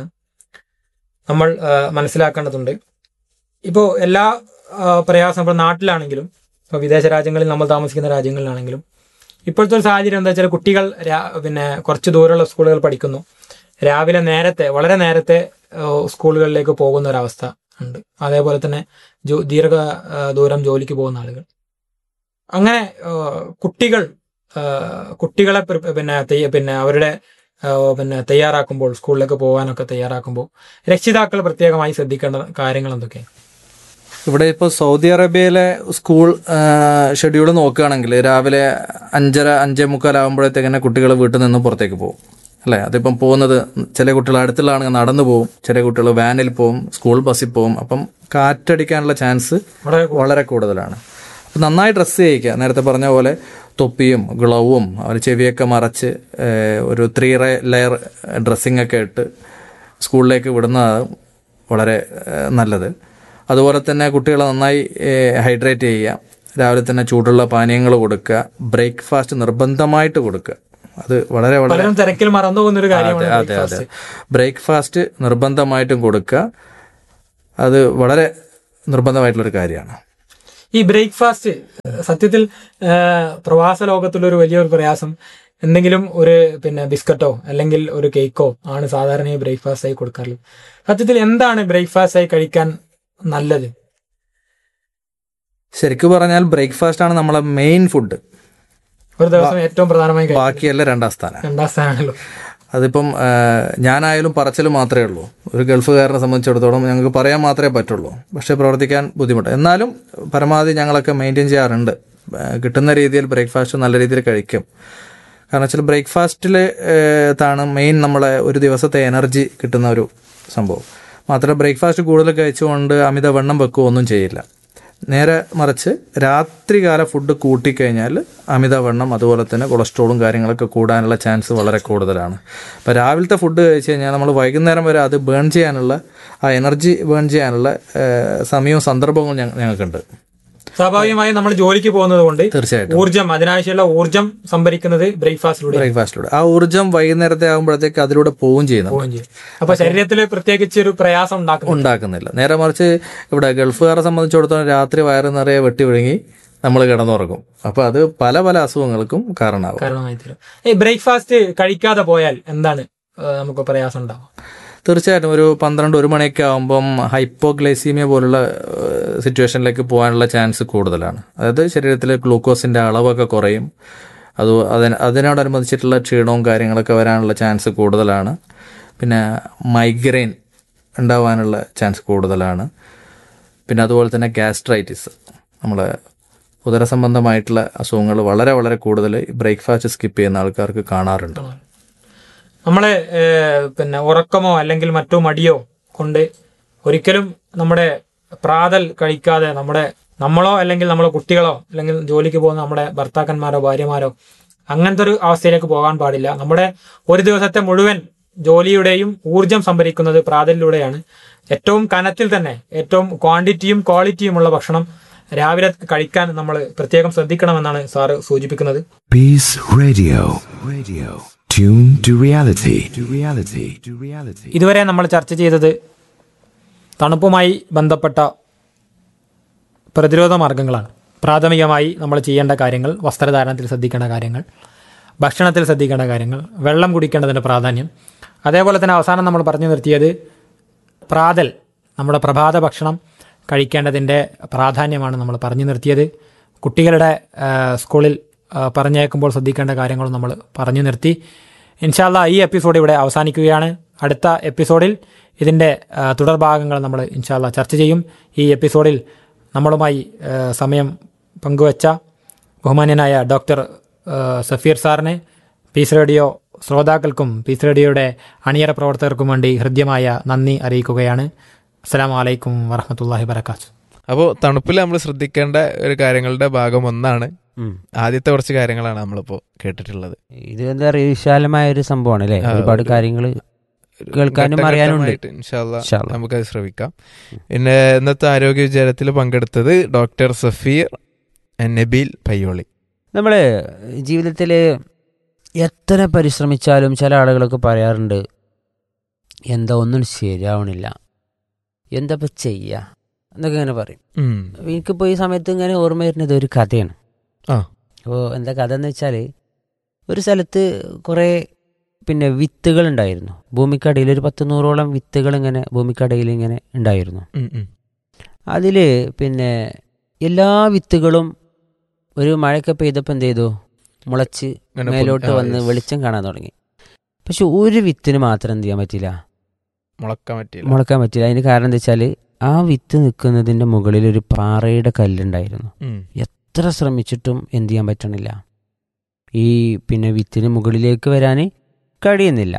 നമ്മൾ ആ, മനസ്സിലാക്കേണ്ടതുണ്ട് ഇപ്പോൾ എല്ലാ ആ, പ്രയാസം ഇപ്പോൾ നാട്ടിലാണെങ്കിലും ഇപ്പോൾ വിദേശ രാജ്യങ്ങളിൽ നമ്മൾ താമസിക്കുന്ന രാജ്യങ്ങളിലാണെങ്കിലും ഇപ്പോഴത്തെ ഒരു സാഹചര്യം എന്താ വെച്ചാൽ കുട്ടികൾ രാ- പിന്നെ കുറച്ച് ദൂരമുള്ള സ്കൂളുകൾ പഠിക്കുന്നു രാവിലെ നേരത്തെ വളരെ നേരത്തെ ആ, സ്കൂളുകളിലേക്ക് പോകുന്ന ഒരവസ്ഥ ഉണ്ട് അതേപോലെ തന്നെ ജോ ദീർഘ ആ, ദൂരം ജോലിക്ക് പോകുന്ന ആളുകൾ അങ്ങനെ ആ, കുട്ടികൾ ആ, കുട്ടികളെ പ്രി- പിന്നെ തെയ്യ- പിന്നെ അവരുടെ ആ, പിന്നെ തയ്യാറാക്കുമ്പോൾ സ്കൂളിലേക്ക് പോകാനൊക്കെ തയ്യാറാക്കുമ്പോൾ രക്ഷിതാക്കൾ പ്രത്യേകമായി ശ്രദ്ധിക്കേണ്ട കാര്യങ്ങൾ എന്തൊക്കെയാണ് ഇവിടെ ഇപ്പോൾ സൗദി അറേബ്യയിലെ സ്കൂൾ ഷെഡ്യൂൾ നോക്കുകയാണെങ്കിൽ രാവിലെ അഞ്ചര അഞ്ചേ മുക്കാലാകുമ്പോഴത്തേക്ക് കുട്ടികൾ വീട്ടിൽ നിന്ന് പുറത്തേക്ക് പോകും അല്ലേ അതിപ്പം പോകുന്നത് ചില കുട്ടികൾ അടുത്തുള്ളതാണെങ്കിൽ നടന്നു പോകും ചില കുട്ടികൾ വാനിൽ പോകും സ്കൂൾ ബസ്സിൽ പോകും അപ്പം കാറ്റടിക്കാനുള്ള ചാൻസ് വളരെ വളരെ കൂടുതലാണ് അപ്പം നന്നായി ഡ്രസ്സ് ചെയ്യിക്കുക നേരത്തെ പറഞ്ഞ പോലെ തൊപ്പിയും ഗ്ലൗവും അവർ ചെവിയൊക്കെ മറച്ച് ഏഹ്, ഒരു ത്രീ ലെയർ ഡ്രസ്സിംഗ് ഒക്കെ ഇട്ട് സ്കൂളിലേക്ക് വിടുന്നതാണ് വളരെ ഏഹ്, നല്ലത് അതുപോലെ തന്നെ കുട്ടികളെ നന്നായി ഹൈഡ്രേറ്റ് ചെയ്യുക രാവിലെ തന്നെ ചൂടുള്ള പാനീയങ്ങൾ കൊടുക്കുക ബ്രേക്ക്ഫാസ്റ്റ് നിർബന്ധമായിട്ട് കൊടുക്കുക അത് വളരെ വളരെ പലരും തിരക്കിൽ മറന്നു പോകുന്ന ഒരു കാര്യമാണ് അതെ അതെ ബ്രേക്ക്ഫാസ്റ്റ് നിർബന്ധമായിട്ടും കൊടുക്കുക അത് വളരെ നിർബന്ധമായിട്ടുള്ളൊരു കാര്യമാണ് ഈ ബ്രേക്ക്ഫാസ്റ്റ് സത്യത്തിൽ ആ, പ്രവാസ ലോകത്തുള്ളൊരു വലിയൊരു പ്രയാസം എന്തെങ്കിലും ഒരു പിന്നെ ബിസ്ക്കറ്റോ അല്ലെങ്കിൽ ഒരു കേക്കോ ആണ് സാധാരണ ഈ ബ്രേക്ക്ഫാസ്റ്റ് ആയി കൊടുക്കാറുള്ളത് സത്യത്തിൽ എന്താണ് ബ്രേക്ക്ഫാസ്റ്റ് ആയി കഴിക്കാൻ നല്ലത് ശരിക്കും പറഞ്ഞാൽ ബ്രേക്ക്ഫാസ്റ്റ് ആണ് നമ്മളെ മെയിൻ ഫുഡ് ഒരു ദിവസം ഏറ്റവും പ്രധാനമായി കഴിക്കാൻ ബാക്കിയല്ല രണ്ടാം സ്ഥാനം രണ്ടാം സ്ഥാനമാണല്ലോ അതിപ്പം ആ, ഞാനായാലും പറച്ചിൽ മാത്രമേ ഉള്ളൂ ഒരു ഗൾഫുകാരനെ സംബന്ധിച്ചിടത്തോളം ഞങ്ങൾക്ക് പറയാൻ മാത്രമേ പറ്റുള്ളൂ പക്ഷേ പ്രവർത്തിക്കാൻ ബുദ്ധിമുട്ട് എന്നാലും പരമാവധി ഞങ്ങളൊക്കെ മെയിൻറ്റെയിൻ ചെയ്യാറുണ്ട് ആ, കിട്ടുന്ന രീതിയിൽ ബ്രേക്ക്ഫാസ്റ്റ് നല്ല രീതിയിൽ കഴിക്കും കാരണം വെച്ചാൽ ബ്രേക്ക്ഫാസ്റ്റിൽ താണ് മെയിൻ നമ്മളെ ഒരു ദിവസത്തെ എനർജി കിട്ടുന്ന ഒരു സംഭവം മാത്രമല്ല ബ്രേക്ക്ഫാസ്റ്റ് കൂടുതൽ കഴിച്ചുകൊണ്ട് അമിത വണ്ണം വെക്കുകയോ ഒന്നും ചെയ്യില്ല നേരെ മറിച്ച് രാത്രികാല ഫുഡ് കൂട്ടിക്കഴിഞ്ഞാൽ അമിതവണ്ണം അതുപോലെ തന്നെ കൊളസ്ട്രോളും കാര്യങ്ങളൊക്കെ കൂടാനുള്ള ചാൻസ് വളരെ കൂടുതലാണ് അപ്പോൾ രാവിലത്തെ ഫുഡ് കഴിച്ച് കഴിഞ്ഞാൽ നമ്മൾ വൈകുന്നേരം വരെ അത് ബേൺ ചെയ്യാനുള്ള ആ എനർജി ബേൺ ചെയ്യാനുള്ള ഏഹ്, സമയവും സന്ദർഭവും ഞങ്ങ- ഞങ്ങൾക്കുണ്ട് സ്വാഭാവികമായും നമ്മൾ ജോലിക്ക് പോകുന്നത് കൊണ്ട് തീർച്ചയായിട്ടും ഊർജം അതിനാവശ്യമുള്ള ഊർജം സംഭരിക്കുന്നത് ബ്രേക്ക്ഫാസ്റ്റിലൂടെ ബ്രേക്ക്ഫാസ്റ്റിലൂടെ ആ ഊർജ്ജം വൈകുന്നേരത്തെ ആകുമ്പോഴത്തേക്ക് അതിലൂടെ പോവുകയും ചെയ്യുന്നു പോവുകയും ചെയ്യും അപ്പൊ ശരീരത്തിൽ പ്രത്യേകിച്ച് ഒരു പ്രയാസം ഉണ്ടാക്കുന്നു ഉണ്ടാക്കുന്നില്ല നേരെ മറിച്ച് ഇവിടെ ഗൾഫുകാരെ സംബന്ധിച്ചിടത്തോളം രാത്രി വയറ് നിറയെ വെട്ടി വിഴുങ്ങി നമ്മൾ കിടന്നുറങ്ങും അപ്പോൾ അത് പല പല അസുഖങ്ങൾക്കും കാരണമാകും കാരണമായി തീരും ഈ ബ്രേക്ക്ഫാസ്റ്റ് കഴിക്കാതെ പോയാൽ എന്താണ് ഏഹ്, നമുക്ക് പ്രയാസം ഉണ്ടാവും തീർച്ചയായിട്ടും ഒരു പന്ത്രണ്ട് ഒരു മണിയൊക്കെ ആകുമ്പം ഹൈപ്പോഗ്ലൈസീമിയ പോലുള്ള സിറ്റുവേഷനിലേക്ക് പോകാനുള്ള ചാൻസ് കൂടുതലാണ് അതായത് ശരീരത്തിൽ ഗ്ലൂക്കോസിന്റെ അളവൊക്കെ കുറയും അത് അതിന് അതിനോടനുബന്ധിച്ചിട്ടുള്ള ക്ഷീണവും കാര്യങ്ങളൊക്കെ വരാനുള്ള ചാൻസ് കൂടുതലാണ് പിന്നെ മൈഗ്രെയിൻ ഉണ്ടാവാനുള്ള ചാൻസ് കൂടുതലാണ് പിന്നെ അതുപോലെ തന്നെ ഗ്യാസ്ട്രൈറ്റിസ് നമ്മളെ ഉദരസംബന്ധമായിട്ടുള്ള അസുഖങ്ങൾ വളരെ വളരെ കൂടുതൽ ബ്രേക്ക്ഫാസ്റ്റ് സ്കിപ്പ് ചെയ്യുന്ന ആൾക്കാർക്ക് കാണാറുണ്ട് നമ്മളെ ഏഹ്, പിന്നെ ഉറക്കമോ അല്ലെങ്കിൽ മറ്റോ മടിയോ കൊണ്ട് ഒരിക്കലും നമ്മുടെ പ്രാതൽ കഴിക്കാതെ നമ്മുടെ നമ്മളോ അല്ലെങ്കിൽ നമ്മളെ കുട്ടികളോ അല്ലെങ്കിൽ ജോലിക്ക് പോകുന്ന നമ്മുടെ ഭർത്താക്കന്മാരോ ഭാര്യമാരോ അങ്ങനത്തെ ഒരു അവസ്ഥയിലേക്ക് പോകാൻ പാടില്ല നമ്മുടെ ഒരു ദിവസത്തെ മുഴുവൻ ജോലിയുടെയും ഊർജം സംഭരിക്കുന്നത് പ്രാതലിലൂടെയാണ് ഏറ്റവും കനത്തിൽ തന്നെ ഏറ്റവും ക്വാണ്ടിറ്റിയും ക്വാളിറ്റിയുമുള്ള ഭക്ഷണം രാവിലെ കഴിക്കാൻ നമ്മൾ പ്രത്യേകം ശ്രദ്ധിക്കണമെന്നാണ് സാറ് സൂചിപ്പിക്കുന്നത് Peace Radio. Radio. Tune to reality. To reality. To reality. ഇതുവരെ നമ്മൾ ചർച്ച ചെയ്തത് തണുപ്പുമായി ബന്ധപ്പെട്ട പ്രതിരോധ മാർഗങ്ങളാണ് പ്രാഥമികമായി നമ്മൾ ചെയ്യേണ്ട കാര്യങ്ങൾ വസ്ത്രധാരണത്തിൽ ശ്രദ്ധിക്കേണ്ട കാര്യങ്ങൾ ഭക്ഷണത്തിൽ ശ്രദ്ധിക്കേണ്ട കാര്യങ്ങൾ വെള്ളം കുടിക്കേണ്ടതിൻ്റെ പ്രാധാന്യം അതേപോലെ തന്നെ അവസാനം നമ്മൾ പറഞ്ഞു നിർത്തിയത് പ്രാതൽ നമ്മുടെ പ്രഭാത ഭക്ഷണം കഴിക്കേണ്ടതിൻ്റെ പ്രാധാന്യമാണ് നമ്മൾ പറഞ്ഞു നിർത്തിയത് കുട്ടികളുടെ ആ, സ്കൂളിൽ ആ, പറഞ്ഞേക്കുമ്പോൾ ശ്രദ്ധിക്കേണ്ട കാര്യങ്ങളും നമ്മൾ പറഞ്ഞു നിർത്തി ഇൻഷാല്ല ഈ എപ്പിസോഡ് ഇവിടെ അവസാനിക്കുകയാണ് അടുത്ത എപ്പിസോഡിൽ ഇതിൻ്റെ ആ, തുടർഭാഗങ്ങൾ നമ്മൾ ഇൻഷാല്ല ചർച്ച ചെയ്യും ഈ എപ്പിസോഡിൽ നമ്മളുമായി ആ, സമയം പങ്കുവച്ച ബഹുമാന്യനായ ഡോക്ടർ ആ, സഫീർ സാറിനെ പീസ് റേഡിയോ ശ്രോതാക്കൾക്കും പീസ് റേഡിയോയുടെ അണിയറ പ്രവർത്തകർക്കും വേണ്ടി ഹൃദ്യമായ നന്ദി അറിയിക്കുകയാണ് അസ്സാം വലൈക്കും വറഹമത്തല്ലാഹി വബർക്കാത്തു അപ്പോൾ തണുപ്പിൽ നമ്മൾ ശ്രദ്ധിക്കേണ്ട ഒരു കാര്യങ്ങളുടെ ഭാഗം ഒന്നാണ് ഉം. ആദ്യത്തെ കുറച്ച് കാര്യങ്ങളാണ് നമ്മളിപ്പോൾ കേട്ടിട്ടുള്ളത് ഇത് എന്താ പറയുക വിശാലമായ ഒരു സംഭവമാണ് അല്ലേ ആ, ഒരുപാട് ഒരു- കാര്യങ്ങൾ ഒരു കേൾക്കാനും ഘട്ടം അറിയാനും ഉണ്ട്. ഘട്ടമായിട്ട് ഇൻഷാല്ലാ ഇൻഷാ അല്ലാ. നമുക്കത് ശ്രമിക്കാം പിന്നെ ഇന്നത്തെ ആരോഗ്യ വിചാരത്തിൽ പങ്കെടുത്തത് ഡോക്ടർ സഫീർ നബീൽ പയ്യോളി നമ്മൾ ജീവിതത്തിൽ എത്ര പരിശ്രമിച്ചാലും ചില ആളുകളൊക്കെ പറയാറുണ്ട് എന്താ ഒന്നും ശരിയാവണില്ല എന്താ ഇപ്പം ചെയ്യുക എന്നൊക്കെ ഇങ്ങനെ പറയും ഉം. അപ്പൊ എനിക്കിപ്പോൾ ഈ സമയത്ത് ഇങ്ങനെ ഓർമ്മ വരുന്നത് ഒരു കഥയാണ് ആ. അപ്പോൾ എന്താ കഥ എന്ന് വെച്ചാൽ ഒരു സ്ഥലത്ത് കുറേ പിന്നെ വിത്തുകൾ ഉണ്ടായിരുന്നു ഭൂമിക്കടിയിൽ ഒരു പത്ത് നൂറോളം വിത്തുകൾ ഇങ്ങനെ ഭൂമിക്കടിയിൽ ഇങ്ങനെ ഉണ്ടായിരുന്നു ഉം, ഉം. അതിൽ പിന്നെ എല്ലാ വിത്തുകളും ഒരു മഴയൊക്കെ പെയ്തപ്പോൾ എന്ത് ചെയ്തു മുളച്ച് ഇങ്ങനെ മേലോട്ട് പൊ- ആ, വന്ന് yes. വെളിച്ചം കാണാൻ തുടങ്ങി പക്ഷെ ഒരു വിത്തിന് മാത്രം എന്ത് ചെയ്യാൻ പറ്റില്ല മുളക്കാൻ പറ്റിയില്ല മുളക്കാൻ പറ്റില്ല അതിന് കാരണം എന്താ വെച്ചാൽ ആ വിത്ത് നിൽക്കുന്നതിൻ്റെ മുകളിൽ ഒരു പാറയുടെ കല്ലുണ്ടായിരുന്നു ഉം. എത്ര ശ്രമിച്ചിട്ടും എന്ത് ചെയ്യാൻ പറ്റണില്ല ഈ പിന്നെ വിത്തിന് മുകളിലേക്ക് വരാൻ കഴിയുന്നില്ല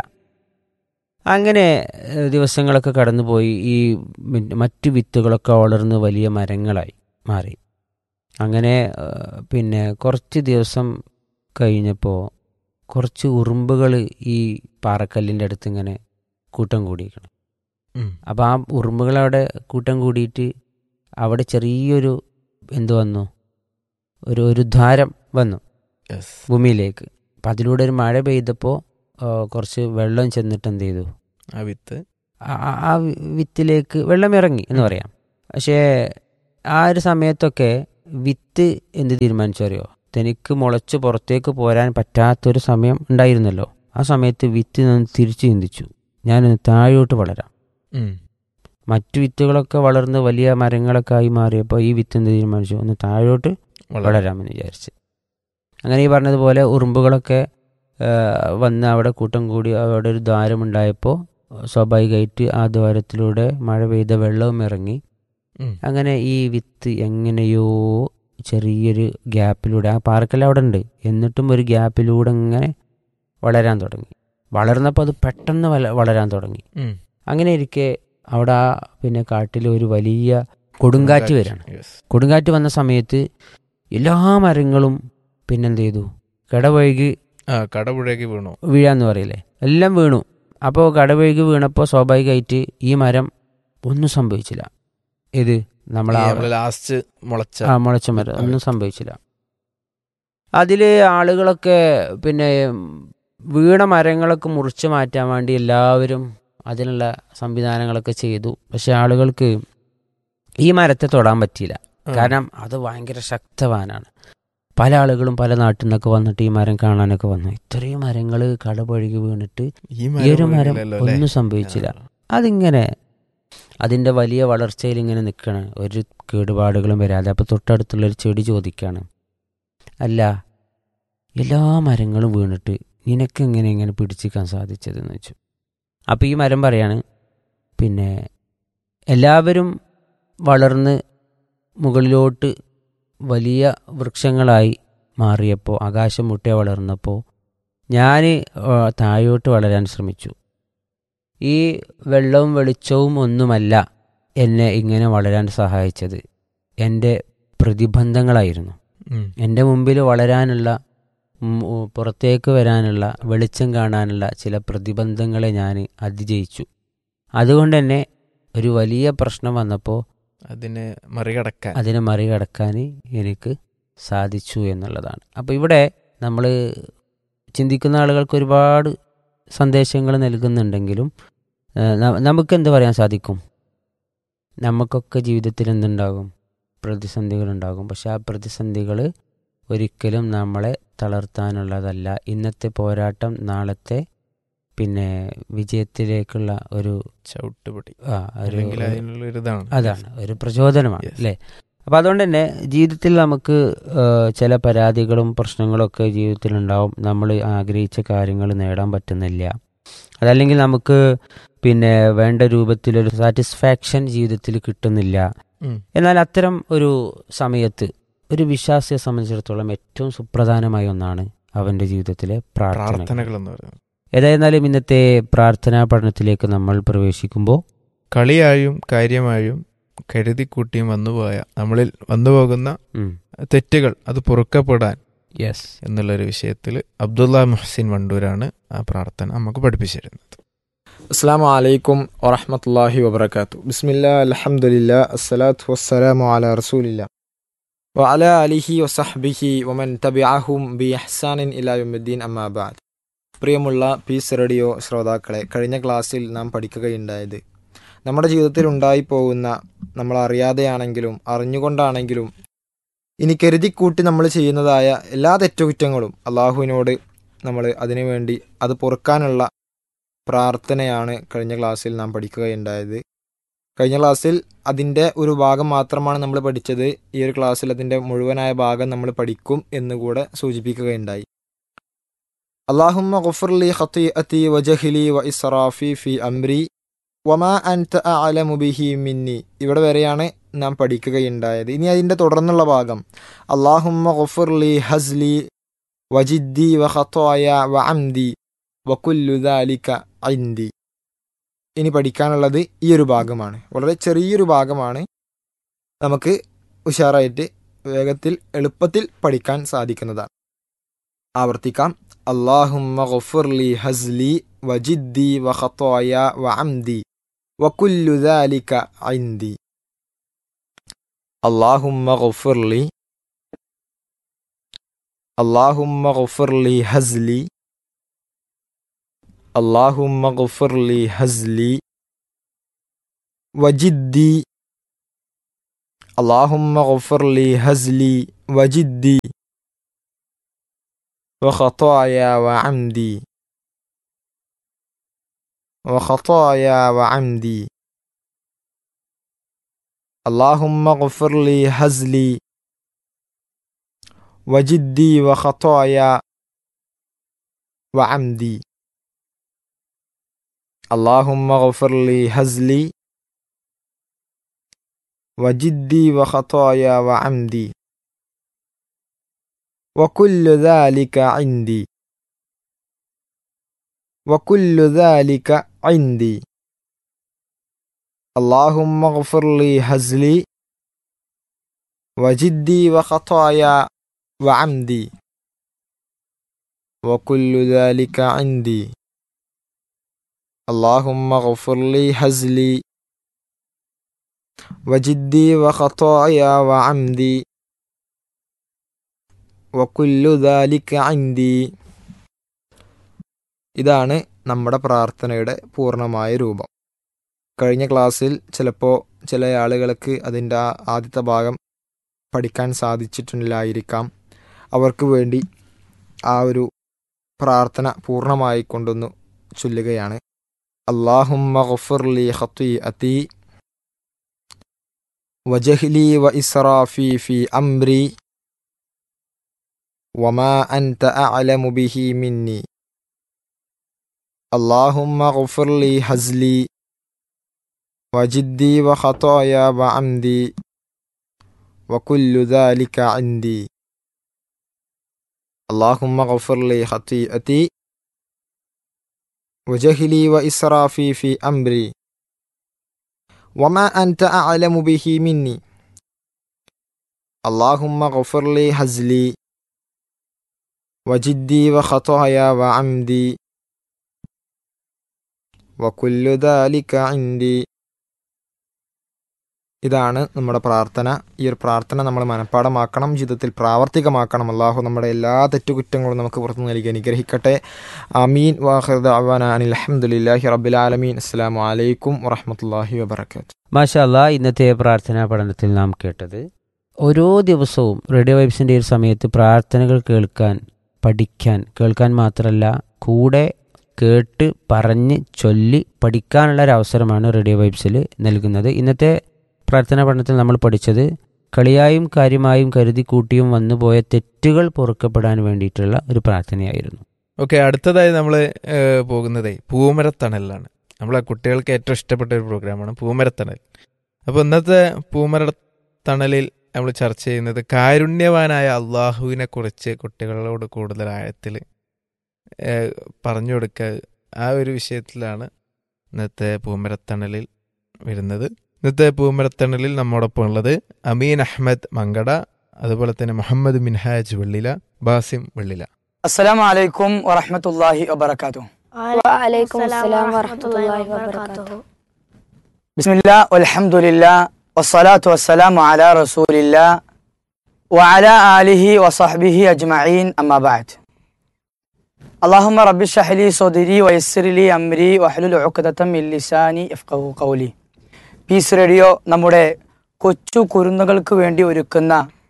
അങ്ങനെ ഏഹ്, ദിവസങ്ങളൊക്കെ കടന്നുപോയി ഈ മി- മറ്റു വിത്തുകളൊക്കെ വളർന്ന് വലിയ മരങ്ങളായി മാറി അങ്ങനെ ഏഹ്, പിന്നെ കുറച്ച് ദിവസം കഴിഞ്ഞപ്പോൾ കുറച്ച് ഉറുമ്പുകൾ ഈ പാറക്കല്ലിൻ്റെ അടുത്ത് ഇങ്ങനെ കൂട്ടം കൂടിയിരിക്കണം ഉം. അപ്പോൾ ആ ഉറുമ്പുകൾ അവിടെ കൂട്ടം കൂടിയിട്ട് അവിടെ ചെറിയൊരു എന്ത് വന്നു ഒരു ഒരു ദ്വാരം വന്നു Yes. ഭൂമിയിലേക്ക് അപ്പം അതിലൂടെ ഒരു മഴ പെയ്തപ്പോൾ കുറച്ച് വെള്ളം ചെന്നിട്ട് എന്ത് ചെയ്തു ആ വിത്ത് ആ- ആ- ആ വിത്തിലേക്ക് വെള്ളം ഇറങ്ങി എന്ന് പറയാം പക്ഷേ ആ ഒരു സമയത്തൊക്കെ വിത്ത് എന്ത് തീരുമാനിച്ചു അറിയോ തനിക്ക് മുളച്ച് പുറത്തേക്ക് പോരാൻ പറ്റാത്തൊരു സമയം ഉണ്ടായിരുന്നല്ലോ ആ സമയത്ത് വിത്ത് നിന്ന് തിരിച്ചു ചിന്തിച്ചു ഞാനൊന്ന് താഴോട്ട് വളരാം ഉം. മറ്റു വിത്തുകളൊക്കെ വളർന്ന് വലിയ മരങ്ങളൊക്കെ ആയി മാറിയപ്പോൾ ഈ വിത്ത് എന്ത് തീരുമാനിച്ചു ഒന്ന് താഴോട്ട് വളരെ വളരാമെന്ന് വിചാരിച്ച് അങ്ങനെ ഈ പറഞ്ഞതുപോലെ ഉറുമ്പുകളൊക്കെ ആ, വന്ന് അവിടെ കൂട്ടം കൂടി അവിടെ ഒരു ദ്വാരമുണ്ടായപ്പോൾ സ്വാഭാവികമായിട്ട് ആ ദ്വാരത്തിലൂടെ മഴ പെയ്ത വെള്ളവും ഇറങ്ങി ഉം. അങ്ങനെ ഈ വിത്ത് എങ്ങനെയോ ചെറിയൊരു ഗ്യാപ്പിലൂടെ ആ പാർക്കെല്ലാം അവിടെ ഉണ്ട് എന്നിട്ടും ഒരു ഗ്യാപ്പിലൂടെ ഇങ്ങനെ വളരാൻ തുടങ്ങി വളർന്നപ്പോൾ അത് പെട്ടെന്ന് വള- വളരാൻ തുടങ്ങി ഉം. അങ്ങനെ ഇരിക്കെ അവിടെ ആ പിന്നെ കാട്ടിൽ ഒരു വലിയ കൊടുങ്കാറ്റ് വരാണ് Yes. കൊടുങ്കാറ്റ് വന്ന സമയത്ത് എല്ലാ മരങ്ങളും പിന്നെന്ത് ചെയ്തു കടവഴുകി ആ കടപുഴകി വീണു വീഴാന്ന് പറയില്ലേ എല്ലാം വീണു അപ്പോൾ കടവഴുകി വീണപ്പോൾ സ്വാഭാവികമായിട്ട് ഈ മരം ഒന്നും സംഭവിച്ചില്ല ഇത് നമ്മളെ ആ- ലാസ്റ്റ് മുളച്ച ആ മുളച്ച മരം ഒന്നും സംഭവിച്ചില്ല അതിൽ ആളുകളൊക്കെ പിന്നെ വീണ മരങ്ങളൊക്കെ മുറിച്ച് മാറ്റാൻ വേണ്ടി എല്ലാവരും അതിനുള്ള സംവിധാനങ്ങളൊക്കെ ചെയ്തു പക്ഷെ ആളുകൾക്ക് ഈ മരത്തെ തൊടാൻ പറ്റിയില്ല ആ. കാരണം അത് ഭയങ്കര ശക്തവാനാണ് പല ആളുകളും പല നാട്ടിൽ നിന്നൊക്കെ വന്നിട്ട് ഈ മരം കാണാനൊക്കെ വന്നു ഇത്രയും മരങ്ങൾ കടപഴുകി വീണിട്ട് ഈ ഈ ഒരു മരം വീണില്ലല്ലോ അല്ലേ? ഒന്നും സംഭവിച്ചില്ല അതിങ്ങനെ അതിൻ്റെ വലിയ വളർച്ചയിൽ ഇങ്ങനെ നിൽക്കണം ഒരു കേടുപാടുകളും വരാതെ അപ്പോൾ തൊട്ടടുത്തുള്ളൊരു ചെടി ചോദിക്കുകയാണ് അല്ല എല്ലാ മരങ്ങളും വീണിട്ട് നിനക്ക് എങ്ങനെ ഇങ്ങനെ പിടിച്ചിക്കാൻ സാധിച്ചതെന്ന് വെച്ചു അപ്പോൾ ഈ മരം പറയാണ് പിന്നെ എല്ലാവരും വളർന്ന് മുകളിലോട്ട് വലിയ വൃക്ഷങ്ങളായി മാറിയപ്പോൾ ആകാശം മുട്ടേ വളർന്നപ്പോൾ ഞാൻ താഴോട്ട് വളരാൻ ശ്രമിച്ചു ഈ വെള്ളവും വെളിച്ചവും ഒന്നുമല്ല എന്നെ ഇങ്ങനെ വളരാൻ സഹായിച്ചത് എൻ്റെ പ്രതിബന്ധങ്ങളായിരുന്നു ഉം. എൻ്റെ മുമ്പിൽ വളരാനുള്ള ഉം, ഉ, പുറത്തേക്ക് വരാനുള്ള വെളിച്ചം കാണാനുള്ള ചില പ്രതിബന്ധങ്ങളെ ഞാൻ അതിജയിച്ചു അതുകൊണ്ട് തന്നെ ഒരു വലിയ പ്രശ്നം വന്നപ്പോൾ അതിനെ മറികടക്കാൻ അതിനെ മറികടക്കാൻ എനിക്ക് സാധിച്ചു എന്നുള്ളതാണ് അപ്പോൾ ഇവിടെ നമ്മൾ ചിന്തിക്കുന്ന ആളുകൾക്ക് ഒരുപാട് സന്ദേശങ്ങൾ നൽകുന്നുണ്ടെങ്കിലും ഏഹ്, ന- നമുക്ക് എന്ത് പറയാൻ സാധിക്കും നമുക്കൊക്കെ ജീവിതത്തിൽ എന്തുണ്ടാകും പ്രതിസന്ധികളുണ്ടാകും പക്ഷെ ആ പ്രതിസന്ധികൾ ഒരിക്കലും നമ്മളെ തളർത്താനുള്ളതല്ല ഇന്നത്തെ പോരാട്ടം നാളത്തെ പിന്നെ വിജയത്തിലേക്കുള്ള ഒരു ചവിട്ടുപടി ആ ഒരു അല്ലെങ്കിൽ അതിനുള്ള ഒരു ഇതാണ് അതാണ് ഒരു പ്രചോദനമാണ് Yes. അല്ലേ അപ്പം അതുകൊണ്ട് തന്നെ ജീവിതത്തിൽ നമുക്ക് ആ, ചില പരാതികളും പ്രശ്നങ്ങളൊക്കെ ജീവിതത്തിൽ ഉണ്ടാവും നമ്മൾ ആഗ്രഹിച്ച കാര്യങ്ങൾ നേടാൻ പറ്റുന്നില്ല അതല്ലെങ്കിൽ നമുക്ക് പിന്നെ വേണ്ട രൂപത്തിലൊരു സാറ്റിസ്ഫാക്ഷൻ ജീവിതത്തിൽ കിട്ടുന്നില്ല ഉം. എന്നാൽ അത്തരം ഒരു സമയത്ത് ഒരു വിശ്വാസിയെ സംബന്ധിച്ചിടത്തോളം ഏറ്റവും സുപ്രധാനമായ ഒന്നാണ് അവൻ്റെ ജീവിതത്തിലെ പ്രാർത്ഥന പ്രാർത്ഥനകൾ എന്ന് പറയുന്നത് ഏതായിരുന്നാലും ഇന്നത്തെ പ്രാർത്ഥനാ പഠനത്തിലേക്ക് നമ്മൾ പ്രവേശിക്കുമ്പോൾ കളിയായും കാര്യമായും കരുതിക്കൂട്ടിയും വന്നുപോയ നമ്മളിൽ വന്നുപോകുന്ന തെറ്റുകൾ അത് പൊറുക്കപ്പെടാൻ യെസ് എന്നുള്ളൊരു വിഷയത്തിൽ അബ്ദുള്ള മുഹസിൻ വണ്ടൂരാണ് ആ പ്രാർത്ഥന നമുക്ക് പഠിപ്പിച്ചു തരുന്നത് അസ്സാം വലൈക്കും വറഹമത്തല്ലാഹി വബർക്കാത്തു ബിസ്മില്ലാ അലഹമുല്ല അസ്സലാത്തു വസ്സലാമു അല റസൂലില്ല വഅല അലിഹി വസഹ്ബിഹി വമൻ തബിഅഹും ബി ഇഹ്സാനിൻ ഇലാ യൗമിദ്ദീൻ അമ്മാ ബഅദ് പ്രിയമുള്ള പീസ് റേഡിയോ ശ്രോതാക്കളെ കഴിഞ്ഞ ക്ലാസ്സിൽ നാം പഠിക്കുകയുണ്ടായത് നമ്മുടെ ജീവിതത്തിൽ ഉണ്ടായിപ്പോകുന്ന നമ്മൾ അറിയാതെയാണെങ്കിലും അറിഞ്ഞുകൊണ്ടാണെങ്കിലും ഇനി കരുതിക്കൂട്ടി നമ്മൾ ചെയ്യുന്നതായ എല്ലാ തെറ്റുകുറ്റങ്ങളും അള്ളാഹുവിനോട് നമ്മൾ അതിനുവേണ്ടി അത് പൊറുക്കാനുള്ള പ്രാർത്ഥനയാണ് കഴിഞ്ഞ ക്ലാസ്സിൽ നാം പഠിക്കുകയുണ്ടായത് കഴിഞ്ഞ ക്ലാസ്സിൽ അതിൻ്റെ ഒരു ഭാഗം മാത്രമാണ് നമ്മൾ പഠിച്ചത് ഈ ഒരു ക്ലാസ്സിൽ അതിൻ്റെ മുഴുവനായ ഭാഗം നമ്മൾ പഠിക്കും എന്നുകൂടെ സൂചിപ്പിക്കുകയുണ്ടായി അള്ളാഹുമ്മ ഗുഫർലി ഖത്തിഅത്തി വജഹ്ലി വ ഇസ്റാഫി ഫി അംരി വമാ അൻത അഅലമു ബിഹി മിന്നി ഇവിടെ വരെയാണ് നാം പഠിക്കുകയുണ്ടായത് ഇനി അതിൻ്റെ തുടർന്നുള്ള ഭാഗം അള്ളാഹുമ്മ ഗുഫർലി ഹസ്ലി വജിദ്ദി വ ഖത്തോയ വ അംദി വക്കുല്ലു ദാലിക ഐന്തി ഇനി പഠിക്കാനുള്ളത് ഈ ഒരു ഭാഗമാണ് വളരെ ചെറിയൊരു ഭാഗമാണ് നമുക്ക് ഉഷാറായിട്ട് വേഗത്തിൽ എളുപ്പത്തിൽ പഠിക്കാൻ സാധിക്കുന്നതാണ് ആവർത്തിക്കാം അള്ളാഹുമ്മ ഗഫുർലി ഹസ്ലി വജിദ്ദി വ ഖത്തോയ വ അംദി വക്കുല്ലു ദാലിക ഐന്തി അള്ളാഹുമ്മ ഗഫുർലി അള്ളാഹുമ്മ ഗഫുർലി ഹസ്ലി اللهم اغفر لي هزلي وجدي اللهم اغفر لي هزلي وجدي وخطايا وعمدي وخطايا وعمدي اللهم اغفر لي هزلي وجدي وخطايا وعمدي اللهم اغفر لي هزلي وجدي وخطايا وعمدي وكل ذلك عندي وكل ذلك عندي اللهم اغفر لي هزلي وجدي وخطايا وعمدي وكل ذلك عندي اللهم اغفر لي هزلي وجدي وخطايا وعمدي وكل ذلك عندي ഇതാണ് നമ്മുടെ പ്രാർത്ഥനയുടെ പൂർണ്ണമായ രൂപം കഴിഞ്ഞ ക്ലാസ്സിൽ ചിലപ്പോൾ ചില ആളുകൾക്ക് അതിൻ്റെ ആ ആദ്യത്തെ ഭാഗം പഠിക്കാൻ സാധിച്ചിട്ടില്ലായിരിക്കാം അവർക്ക് വേണ്ടി ആ ഒരു പ്രാർത്ഥന പൂർണ്ണമായി കൊണ്ടൊന്ന് ചൊല്ലുകയാണ് അള്ളാഹുമ്മ ഗഫുർലി ഖത്തീഅതി وجهلي وإسرافي في أمري وما أنت أعلم به مني اللهم اغفر لي هزلي وجدي وخطايا وعمدي وكل ذلك عندي اللهم اغفر لي خطيئتي وجهلي وإسرافي في أمري وما أنت أعلم به مني اللهم اغفر لي هزلي وجدي وخطايا وعمدي وكل ذلك عندي ഇതാണ് നമ്മുടെ പ്രാർത്ഥന ഈ ഒരു പ്രാർത്ഥന നമ്മൾ മനഃപ്പാടമാക്കണം ജീവിതത്തിൽ പ്രാവർത്തികമാക്കണം അള്ളാഹു നമ്മുടെ എല്ലാ തെറ്റുകുറ്റങ്ങളും നമുക്ക് പുറത്തു നൽകി അനുഗ്രഹിക്കട്ടെ അമീൻ വാഹിദ് അവാന അനിൽ അഹമ്മദില്ലാഹി റബ്ബിലാലമീൻ അസ്സാം വലൈക്കും വറഹമത്തല്ലാഹി വബർക്കാത്ത് മാഷല്ല ഇന്നത്തെ പ്രാർത്ഥനാ പഠനത്തിൽ നാം കേട്ടത് ഓരോ ദിവസവും റേഡിയോ വൈബ്സിൻ്റെ ഒരു സമയത്ത് പ്രാർത്ഥനകൾ കേൾക്കാൻ പഠിക്കാൻ കേൾക്കാൻ മാത്രമല്ല കൂടെ കേട്ട് പറഞ്ഞ് ചൊല്ലി പഠിക്കാനുള്ള ഒരു അവസരമാണ് റേഡിയോ വൈബ്സിൽ നൽകുന്നത് ഇന്നത്തെ പ്രാർത്ഥനാ പഠനത്തിൽ നമ്മൾ പഠിച്ചത് കളിയായും കാര്യമായും കരുതി കൂട്ടിയും വന്നുപോയ തെറ്റുകൾ പൊറുക്കപ്പെടാൻ വേണ്ടിയിട്ടുള്ള ഒരു പ്രാർത്ഥനയായിരുന്നു ഓക്കെ അടുത്തതായി നമ്മൾ പോകുന്നതേ പൂമരത്തണലിലാണ് നമ്മളെ കുട്ടികൾക്ക് ഏറ്റവും ഇഷ്ടപ്പെട്ട ഒരു പ്രോഗ്രാമാണ് പൂമരത്തണൽ അപ്പോൾ ഇന്നത്തെ പൂമരത്തണലിൽ നമ്മൾ ചർച്ച ചെയ്യുന്നത് കാരുണ്യവാനായ അള്ളാഹുവിനെ കുറിച്ച് കുട്ടികളോട് കൂടുതൽ ആഴത്തിൽ പറഞ്ഞു കൊടുക്കുക ആ ഒരു വിഷയത്തിലാണ് ഇന്നത്തെ പൂമരത്തണലിൽ വരുന്നത് ഇന്നത്തെ പൂമരത്തണലിൽ നമ്മോടൊപ്പം ഉള്ളത് അമീൻ അഹമ്മദ് മങ്കട അതുപോലെ തന്നെ മുഹമ്മദ് മിൻഹാജ് വെള്ളില ബാസിം വെള്ളില السلام عليكم ورحمة الله وبركاته وعليكم السلام ورحمة الله وبركاته بسم الله والحمد لله والصلاة والسلام على رسول الله وعلى آله وصحبه أجمعين أما بعد اللهم رب اشرح لي صدري ويسر لي أمري واحلل عقدة من لساني يفقه قولي പീസ് റേഡിയോ നമ്മുടെ കൊച്ചു കുരുന്നുകൾക്ക് വേണ്ടി ഒരുക്കുന്ന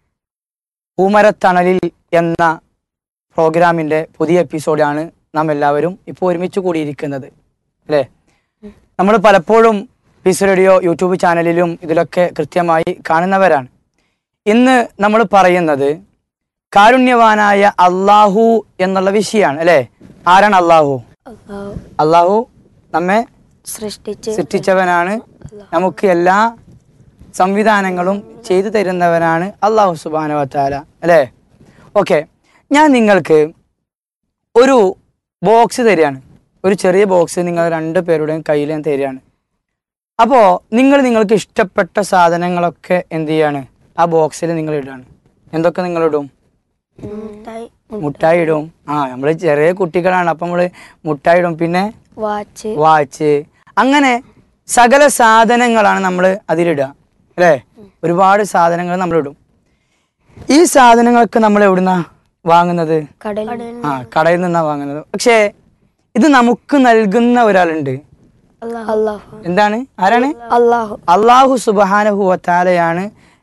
പൂമരത്തണലിൽ എന്ന പ്രോഗ്രാമിൻ്റെ പുതിയ എപ്പിസോഡാണ് നാം എല്ലാവരും ഇപ്പോൾ ഒരുമിച്ച് കൂടിയിരിക്കുന്നത് അല്ലേ നമ്മൾ പലപ്പോഴും പീസ് റേഡിയോ യൂട്യൂബ് ചാനലിലും ഇതിലൊക്കെ കൃത്യമായി കാണുന്നവരാണ് ഇന്ന് നമ്മൾ പറയുന്നത് കാരുണ്യവാനായ അള്ളാഹു എന്നുള്ള വിഷയമാണ് അല്ലേ ആരാണ് അള്ളാഹു അള്ളാഹു അള്ളാഹു നമ്മെ സൃഷ്ടിച്ച് സൃഷ്ടിച്ചവനാണ് നമുക്ക് എല്ലാ സംവിധാനങ്ങളും ചെയ്തു തരുന്നവനാണ് അള്ളാഹു സുബാനവത്താല അല്ലേ ഓക്കെ ഞാൻ നിങ്ങൾക്ക് ഒരു ബോക്സ് തരികയാണ് ഒരു ചെറിയ ബോക്സ് നിങ്ങൾ രണ്ട് പേരുടെയും കയ്യിൽ ഞാൻ തരികയാണ് അപ്പോൾ നിങ്ങൾ നിങ്ങൾക്ക് ഇഷ്ടപ്പെട്ട സാധനങ്ങളൊക്കെ എന്ത് ചെയ്യാണ് ആ ബോക്സിൽ നിങ്ങൾ ഇടുകയാണ് എന്തൊക്കെ നിങ്ങൾ ഇടും മുട്ടായി മുട്ടായി ഇടും ആ നമ്മൾ ചെറിയ കുട്ടികളാണ് അപ്പം നമ്മൾ മുട്ടായി ഇടും പിന്നെ വാച്ച് വാച്ച് അങ്ങനെ സകല സാധനങ്ങളാണ് നമ്മൾ അതിലിടുക അല്ലേ ഒരുപാട് സാധനങ്ങൾ നമ്മൾ ഇടും ഈ സാധനങ്ങളൊക്കെ നമ്മൾ എവിടുന്നാ വാങ്ങുന്നത് കടൽ ആ കടയിൽ നിന്നാ വാങ്ങുന്നത് പക്ഷേ ഇത് നമുക്ക് നൽകുന്ന ഒരാളുണ്ട് അള്ളാഹു എന്താണ് ആരാണ് അള്ളാഹു അള്ളാഹു സുബാനഹു വത്താലയാണ്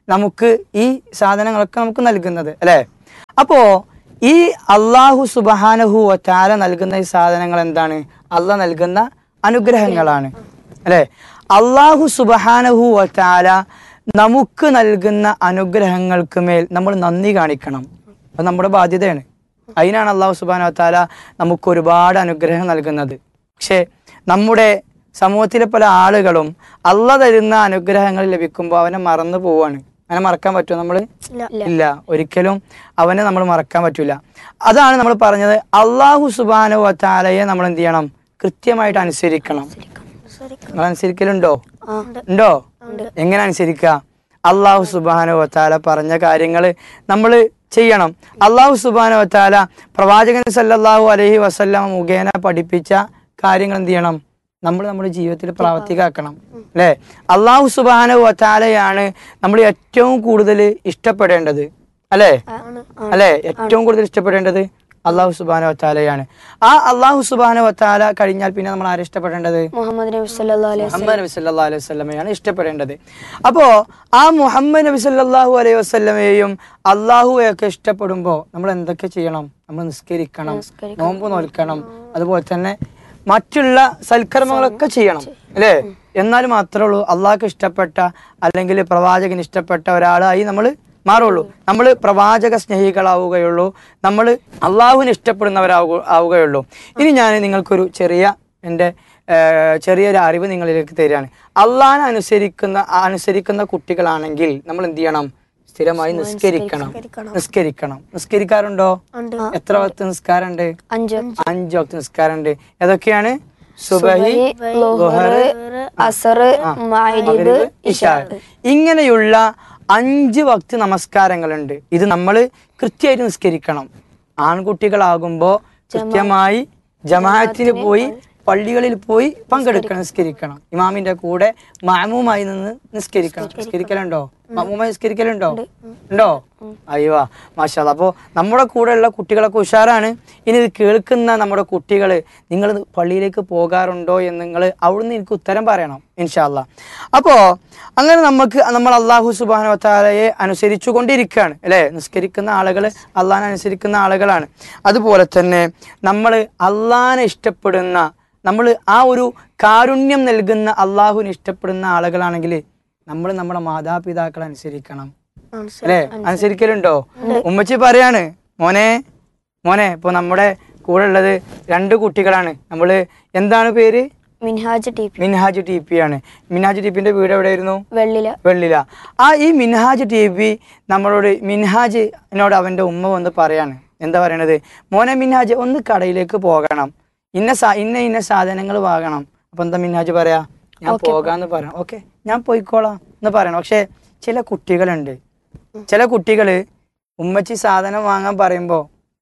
നമുക്ക് ഈ സാധനങ്ങളൊക്കെ നമുക്ക് നൽകുന്നത് അല്ലേ അപ്പോ ഈ അള്ളാഹു സുബഹാനഹു താല നൽകുന്ന ഈ സാധനങ്ങൾ എന്താണ് അള്ളാഹ് നൽകുന്ന അനുഗ്രഹങ്ങളാണ് അല്ലെ അള്ളാഹു സുബഹാനഹു താല നമുക്ക് നൽകുന്ന അനുഗ്രഹങ്ങൾക്ക് മേൽ നമ്മൾ നന്ദി കാണിക്കണം അത് നമ്മുടെ ബാധ്യതയാണ് അതിനാണ് അള്ളാഹു സുബാന താല നമുക്ക് ഒരുപാട് അനുഗ്രഹം നൽകുന്നത് പക്ഷേ നമ്മുടെ സമൂഹത്തിലെ പല ആളുകളും അള്ള തരുന്ന അനുഗ്രഹങ്ങൾ ലഭിക്കുമ്പോൾ അവനെ മറന്നു പോവാണ് അവനെ മറക്കാൻ പറ്റുമോ നമ്മൾ ഇല്ല ഒരിക്കലും അവനെ നമ്മൾ മറക്കാൻ പറ്റൂല അതാണ് നമ്മൾ പറഞ്ഞത് അള്ളാഹു സുബാനു താലയെ നമ്മൾ എന്ത് ചെയ്യണം കൃത്യമായിട്ട് അനുസരിക്കണം നിങ്ങൾ അനുസരിക്കലുണ്ടോ ഉണ്ടോ എങ്ങനെ അനുസരിക്കുക അള്ളാഹു സുബാനു വത്താല പറഞ്ഞ കാര്യങ്ങൾ നമ്മൾ ചെയ്യണം അള്ളാഹു സുബാനു വത്താല പ്രവാചകൻ സല്ലല്ലാഹു അലൈഹി വസല്ലം മുഖേന പഠിപ്പിച്ച കാര്യങ്ങൾ എന്ത് ചെയ്യണം നമ്മൾ നമ്മുടെ ജീവിതത്തിൽ പ്രാവർത്തികമാക്കണം അല്ലേ അള്ളാഹു സുബാനു വത്താലയാണ് നമ്മൾ ഏറ്റവും കൂടുതൽ ഇഷ്ടപ്പെടേണ്ടത് അല്ലേ അല്ലേ ഏറ്റവും കൂടുതൽ ഇഷ്ടപ്പെടേണ്ടത് അള്ളാഹു സുബാന വത്താലയാണ് ആ അള്ളാഹു സുബാന വത്താല കഴിഞ്ഞാൽ പിന്നെ നമ്മൾ ആരെ ഇഷ്ടപ്പെടേണ്ടത് മുഹമ്മദ് നബി സല്ലല്ലാഹു അലൈഹി മുഹമ്മദ് നബി സല്ലല്ലാഹു അലൈഹി വസല്ലമയാണ് ഇഷ്ടപ്പെടേണ്ടത് അപ്പോ ആ മുഹമ്മദ് നബി സല്ലല്ലാഹു അലൈഹി വസല്ലമയെയും അള്ളാഹുവെയൊക്കെ ഇഷ്ടപ്പെടുമ്പോൾ നമ്മൾ എന്തൊക്കെ ചെയ്യണം നമ്മൾ നിസ്കരിക്കണം നോമ്പ് നോൽക്കണം അതുപോലെ തന്നെ മറ്റുള്ള സൽക്കർമ്മങ്ങളൊക്കെ ചെയ്യണം അല്ലേ എന്നാൽ മാത്രമേ ഉള്ളൂ അള്ളാഹ്ക്ക് ഇഷ്ടപ്പെട്ട അല്ലെങ്കിൽ പ്രവാചകന് ഇഷ്ടപ്പെട്ട ഒരാളായി നമ്മൾ മാറുള്ളൂ നമ്മൾ പ്രവാചക സ്നേഹികളാവുകയുള്ളൂ നമ്മൾ അള്ളാഹുവിന് ഇഷ്ടപ്പെടുന്നവരാവുക ആവുകയുള്ളൂ ഇനി ഞാൻ നിങ്ങൾക്കൊരു ചെറിയ എൻ്റെ ഏഹ്, ചെറിയൊരു അറിവ് നിങ്ങളിലേക്ക് തരികയാണ് അള്ളാഹിനെ അനുസരിക്കുന്ന അനുസരിക്കുന്ന കുട്ടികളാണെങ്കിൽ നമ്മൾ എന്ത് ചെയ്യണം സ്ഥിരമായി നിസ്കരിക്കണം നിസ്കരിക്കണം നിസ്കരിക്കാറുണ്ടോ എത്ര വക്ത് നിസ്കാരമുണ്ട് അഞ്ച് അഞ്ച് വക്ത് നിസ്കാരമുണ്ട് ഏതൊക്കെയാണ് സുബഹി ലുഹർ അസർ മഗ്രിബ് മഗ്രിബ്, ഇശാ ഇങ്ങനെയുള്ള അഞ്ച് വക്ത് നമസ്കാരങ്ങളുണ്ട് ഇത് നമ്മൾ കൃത്യമായിട്ട് നിസ്കരിക്കണം ആൺകുട്ടികളാകുമ്പോ കൃത്യമായി ജമാഅത്തിന് പോയി പള്ളികളിൽ പോയി പങ്കെടുക്കണം നിസ്കരിക്കണം ഇമാമിന്റെ കൂടെ മാമൂമായി നിന്ന് നിസ്കരിക്കണം നിസ്കരിക്കലുണ്ടോ മാമൂമായി നിസ്കരിക്കലുണ്ടോ ഉണ്ടോ അയ്യോ മാഷാ അപ്പോ നമ്മുടെ കൂടെയുള്ള കുട്ടികളൊക്കെ ഉഷാറാണ് ഇനി ഇത് കേൾക്കുന്ന നമ്മുടെ കുട്ടികൾ നിങ്ങൾ പള്ളിയിലേക്ക് പോകാറുണ്ടോ എന്ന് നിങ്ങൾ അവിടുന്ന് എനിക്ക് ഉത്തരം പറയണം ഇൻഷാല്ല അപ്പോ അങ്ങനെ നമുക്ക് നമ്മൾ അള്ളാഹു സുബാന താലയെ അനുസരിച്ചു കൊണ്ടിരിക്കുകയാണ് അല്ലെ നിസ്കരിക്കുന്ന ആളുകൾ അള്ളാഹിനെ അനുസരിക്കുന്ന ആളുകളാണ് അതുപോലെ തന്നെ നമ്മൾ അള്ളാഹിനെ ഇഷ്ടപ്പെടുന്ന നമ്മൾ ആ ഒരു കാരുണ്യം നൽകുന്ന അള്ളാഹുവിന് ഇഷ്ടപ്പെടുന്ന ആളുകളാണെങ്കിൽ നമ്മൾ നമ്മുടെ മാതാപിതാക്കളെ അനുസരിക്കണം അല്ലേ അനുസരിക്കലുണ്ടോ ഉമ്മച്ചി പറയാണ് മോനെ മോനെ ഇപ്പൊ നമ്മുടെ കൂടെ ഉള്ളത് രണ്ട് കുട്ടികളാണ് നമ്മള് എന്താണ് പേര് Minhaj T P Minhaj T P ആണ് മിൻഹാജ് ടി പിന്റെ വീട് എവിടെയായിരുന്നു വെള്ളില വെള്ളില ആ ഈ മിൻഹാജ് ടി പി നമ്മളോട് മിൻഹാജിനോട് അവന്റെ ഉമ്മ വന്ന് പറയാണ് എന്താ പറയണത് മോനെ മിൻഹാജ് ഒന്ന് കടയിലേക്ക് പോകണം ഇന്ന സാ- ഇന്ന ഇന്ന സാധനങ്ങൾ വാങ്ങണം അപ്പൊ എന്താ മിൻഹാജ് പറയാ ഞാൻ പോകാന്ന് പറയണം ഓക്കെ ഞാൻ പോയിക്കോളാം എന്ന് പറയണം പക്ഷെ ചില കുട്ടികളുണ്ട് ചില കുട്ടികള് ഉമ്മച്ചി സാധനം വാങ്ങാൻ പറയുമ്പോ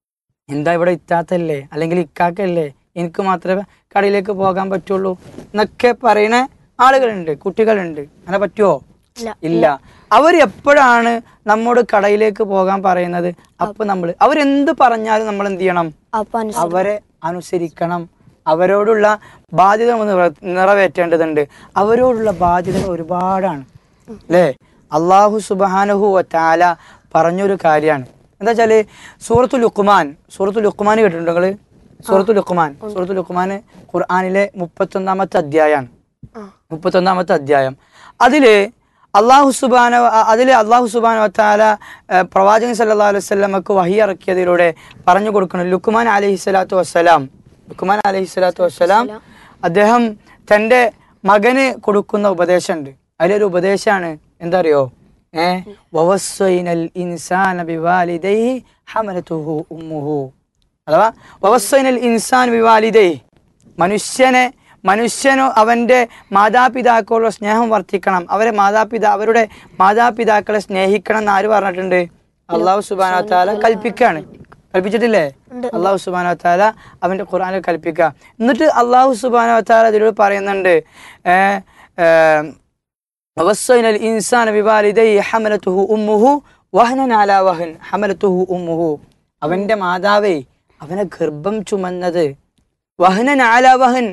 എന്താ ഇവിടെ ഇത്താത്തല്ലേ അല്ലെങ്കിൽ ഇക്കാക്കല്ലേ എനിക്ക് മാത്രമേ കടയിലേക്ക് പോകാൻ പറ്റുള്ളൂ എന്നൊക്കെ പറയുന്ന ആളുകളുണ്ട് കുട്ടികളുണ്ട് അങ്ങനെ പറ്റുമോ ഇല്ല അവർ എപ്പോഴാണ് നമ്മോട് കടയിലേക്ക് പോകാൻ പറയുന്നത് അപ്പൊ നമ്മൾ അവരെന്ത് പറഞ്ഞാലും നമ്മൾ എന്ത് ചെയ്യണം അപ്പൊ അനുസരിച്ച് അവരെ അനുസരിക്കണം അവരോടുള്ള ബാധ്യത നമ്മൾ നിറ- നിറവേറ്റേണ്ടതുണ്ട് അവരോടുള്ള ബാധ്യതകൾ ഒരുപാടാണ് അല്ലേ അള്ളാഹു സുബാനഹു താല പറഞ്ഞൊരു കാര്യമാണ് എന്താ വെച്ചാല് സൂറത്തു ലുക്കുമാൻ സൂറത്തു ലുക്കുമാൻ കേട്ടിട്ടുണ്ടോ നിങ്ങള് സൂറത്തു ലുക്കുമാൻ സൂറത്തു ലുക്കുമാൻ ഖുർആാനിലെ മുപ്പത്തൊന്നാമത്തെ അധ്യായമാണ് മുപ്പത്തൊന്നാമത്തെ അധ്യായം അതില് അള്ളാഹു സുബാന അതില് അള്ളാഹു സുബാന താല പ്രവാചകൻ സല്ലാ അലൈഹി സ്വലമക്ക് വഹി ഇറക്കിയതിലൂടെ പറഞ്ഞു കൊടുക്കണം ലുക്കുമാൻ അലഹി സ്വലാത്തു വസ്സലാം ലുക്കുമാൻ അലഹി സ്വലാത്തു വസ്സലാം അദ്ദേഹം തൻ്റെ മകന് കൊടുക്കുന്ന ഉപദേശമുണ്ട് അതിലൊരു ഉപദേശമാണ് എന്താ അറിയോ ഏ വവസ്വൈനൽ ഇൻസാന ബിവാലിദൈഹി ഹമലതുഹു ഉമ്മുഹു അഥവാ വവസ്വൈനൽ ഇൻസാൻ ബിവാലിദൈഹി മനുഷ്യനെ മനുഷ്യനോ അവൻ്റെ മാതാപിതാക്കളുടെ സ്നേഹം വർദ്ധിക്കണം അവരെ മാതാപിതാ അവരുടെ മാതാപിതാക്കളെ സ്നേഹിക്കണം എന്ന് ആര് പറഞ്ഞിട്ടുണ്ട് അള്ളാഹു സുബാന താല കൽപ്പിക്കാണ് കൽപ്പിച്ചിട്ടില്ലേ അള്ളാഹു സുബാന താല അവൻ്റെ ഖുർആനിൽ കൽപ്പിക്കുക എന്നിട്ട് അള്ളാഹു സുബാന താല ഇതിലൂടെ പറയുന്നുണ്ട് ഏ, ഏ, ووصينا الإنسان بوالديه حملته أمه وهنا على وهن حملته أمه അവന്റെ മാതാവേ അവനെ ഗർഭം ചുമന്നത് വഹനൻ ആല വഹൻ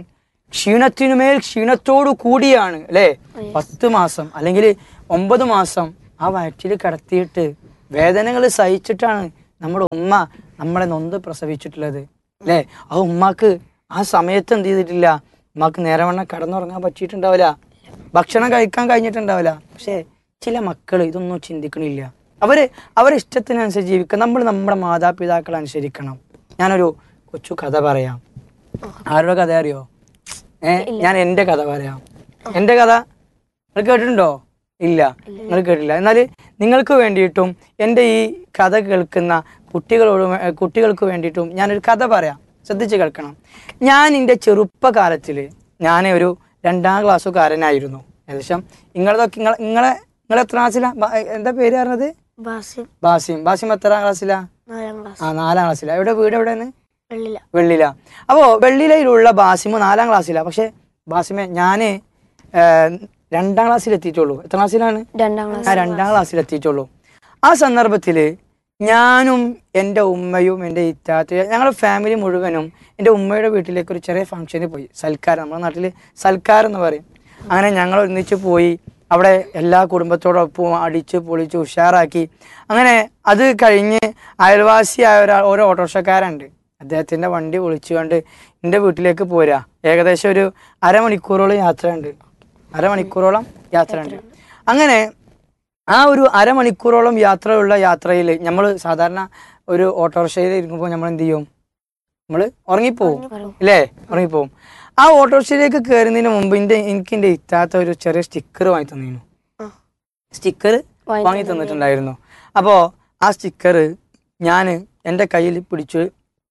ക്ഷീണത്തിനുമേൽ ക്ഷീണത്തോടു കൂടിയാണ് അല്ലെ പത്ത് മാസം അല്ലെങ്കിൽ ഒമ്പത് മാസം ആ വയറ്റിൽ കിടത്തിയിട്ട് വേദനകൾ സഹിച്ചിട്ടാണ് നമ്മുടെ ഉമ്മ നമ്മളെ നൊന്ത് പ്രസവിച്ചിട്ടുള്ളത് അല്ലേ ആ ഉമ്മാക്ക് ആ സമയത്ത് എന്ത് ചെയ്തിട്ടില്ല ഉമ്മാക്ക് നേരവണ്ണം കിടന്നുറങ്ങാൻ പറ്റിയിട്ടുണ്ടാവില്ല ഭക്ഷണം കഴിക്കാൻ കഴിഞ്ഞിട്ടുണ്ടാവില്ല പക്ഷേ ചില മക്കൾ ഇതൊന്നും ചിന്തിക്കണില്ല അവര് അവരെ ഇഷ്ടത്തിനനുസരിച്ച് ജീവിക്കുക നമ്മൾ നമ്മുടെ മാതാപിതാക്കളെ അനുസരിക്കണം ഞാനൊരു കൊച്ചു കഥ പറയാം ആരുടെ കഥ അറിയോ ഏ ഞാൻ എൻ്റെ കഥ പറയാം എൻ്റെ കഥ നിങ്ങൾ കേട്ടിട്ടുണ്ടോ ഇല്ല നിങ്ങൾ കേട്ടില്ല എന്നാൽ നിങ്ങൾക്ക് വേണ്ടിയിട്ടും എൻ്റെ ഈ കഥ കേൾക്കുന്ന കുട്ടികളോട് വേ- കുട്ടികൾക്ക് വേണ്ടിയിട്ടും ഞാനൊരു കഥ പറയാം ശ്രദ്ധിച്ച് കേൾക്കണം ഞാൻ എൻ്റെ ചെറുപ്പകാലത്തിൽ ഞാൻ ഒരു രണ്ടാം ക്ലാസ്സുകാരനായിരുന്നു ഏകദേശം നിങ്ങളതൊക്കെ നിങ്ങൾ നിങ്ങളെ നിങ്ങൾ എത്ര ക്ലാസ്സിലാ ബ- എന്താ പേര് പറഞ്ഞത് ബാസിം ബാസിം ബാസിം എത്ര ക്ലാസ്സിലാ നാലാം ക്ലാസ് ആ നാലാം ക്ലാസ്സിലാ എവിടെ വീട് എവിടെയാണ് വെള്ളില വെള്ളില അപ്പോൾ വെള്ളിലയിലുള്ള ബാസിമ് നാലാം ക്ലാസ്സിലാണ് പക്ഷെ ബാസിമെ ഞാൻ രണ്ടാം ക്ലാസ്സിൽ എത്തിയിട്ടുള്ളൂ എത്ര ക്ലാസ്സിലാണ് രണ്ടാം ആ ക്ലാസ് രണ്ടാം ക്ലാസ്സിൽ എത്തിയിട്ടുള്ളൂ ആ സന്ദർഭത്തിൽ ഞാനും എൻ്റെ ഉമ്മയും എൻ്റെ ഇത്താത്ത ഞങ്ങളുടെ ഫാമിലി മുഴുവനും എൻ്റെ ഉമ്മയുടെ വീട്ടിലേക്ക് ഒരു ചെറിയ ഫംഗ്ഷന് പോയി സൽക്കാരം നമ്മുടെ നാട്ടിൽ സൽക്കാരം എന്ന് പറയും അങ്ങനെ ഞങ്ങൾ ഒന്നിച്ച് പോയി അവിടെ എല്ലാ കുടുംബത്തോടൊപ്പം അടിച്ച് പൊളിച്ച് ഉഷാറാക്കി അങ്ങനെ അത് കഴിഞ്ഞ് അയൽവാസിയായ ഒരാൾ ഒരു ഓട്ടോറിക്ഷക്കാരുണ്ട് അദ്ദേഹത്തിൻ്റെ വണ്ടി വിളിച്ചുകൊണ്ട് എൻ്റെ വീട്ടിലേക്ക് പോരാ ഏകദേശം ഒരു അരമണിക്കൂറോളം യാത്രയുണ്ട് അരമണിക്കൂറോളം യാത്രയുണ്ട് അങ്ങനെ ആ ഒരു അരമണിക്കൂറോളം യാത്രയുള്ള യാത്രയിൽ നമ്മൾ സാധാരണ ഒരു ഓട്ടോറിക്ഷയിൽ ഇരിക്കുമ്പോൾ നമ്മൾ എന്ത് ചെയ്യും നമ്മൾ ഉറങ്ങിപ്പോവും അല്ലേ ഉറങ്ങിപ്പോവും ആ ഓട്ടോറിക്ഷയിലേക്ക് കയറുന്നതിന് മുമ്പ് എൻ്റെ എനിക്ക് എൻ്റെ ഇത്താത്ത ഒരു ചെറിയ സ്റ്റിക്കർ വാങ്ങി തന്നിരുന്നു സ്റ്റിക്കർ വാങ്ങി തന്നിട്ടുണ്ടായിരുന്നു അപ്പോൾ ആ സ്റ്റിക്കർ ഞാൻ എൻ്റെ കയ്യിൽ പിടിച്ച്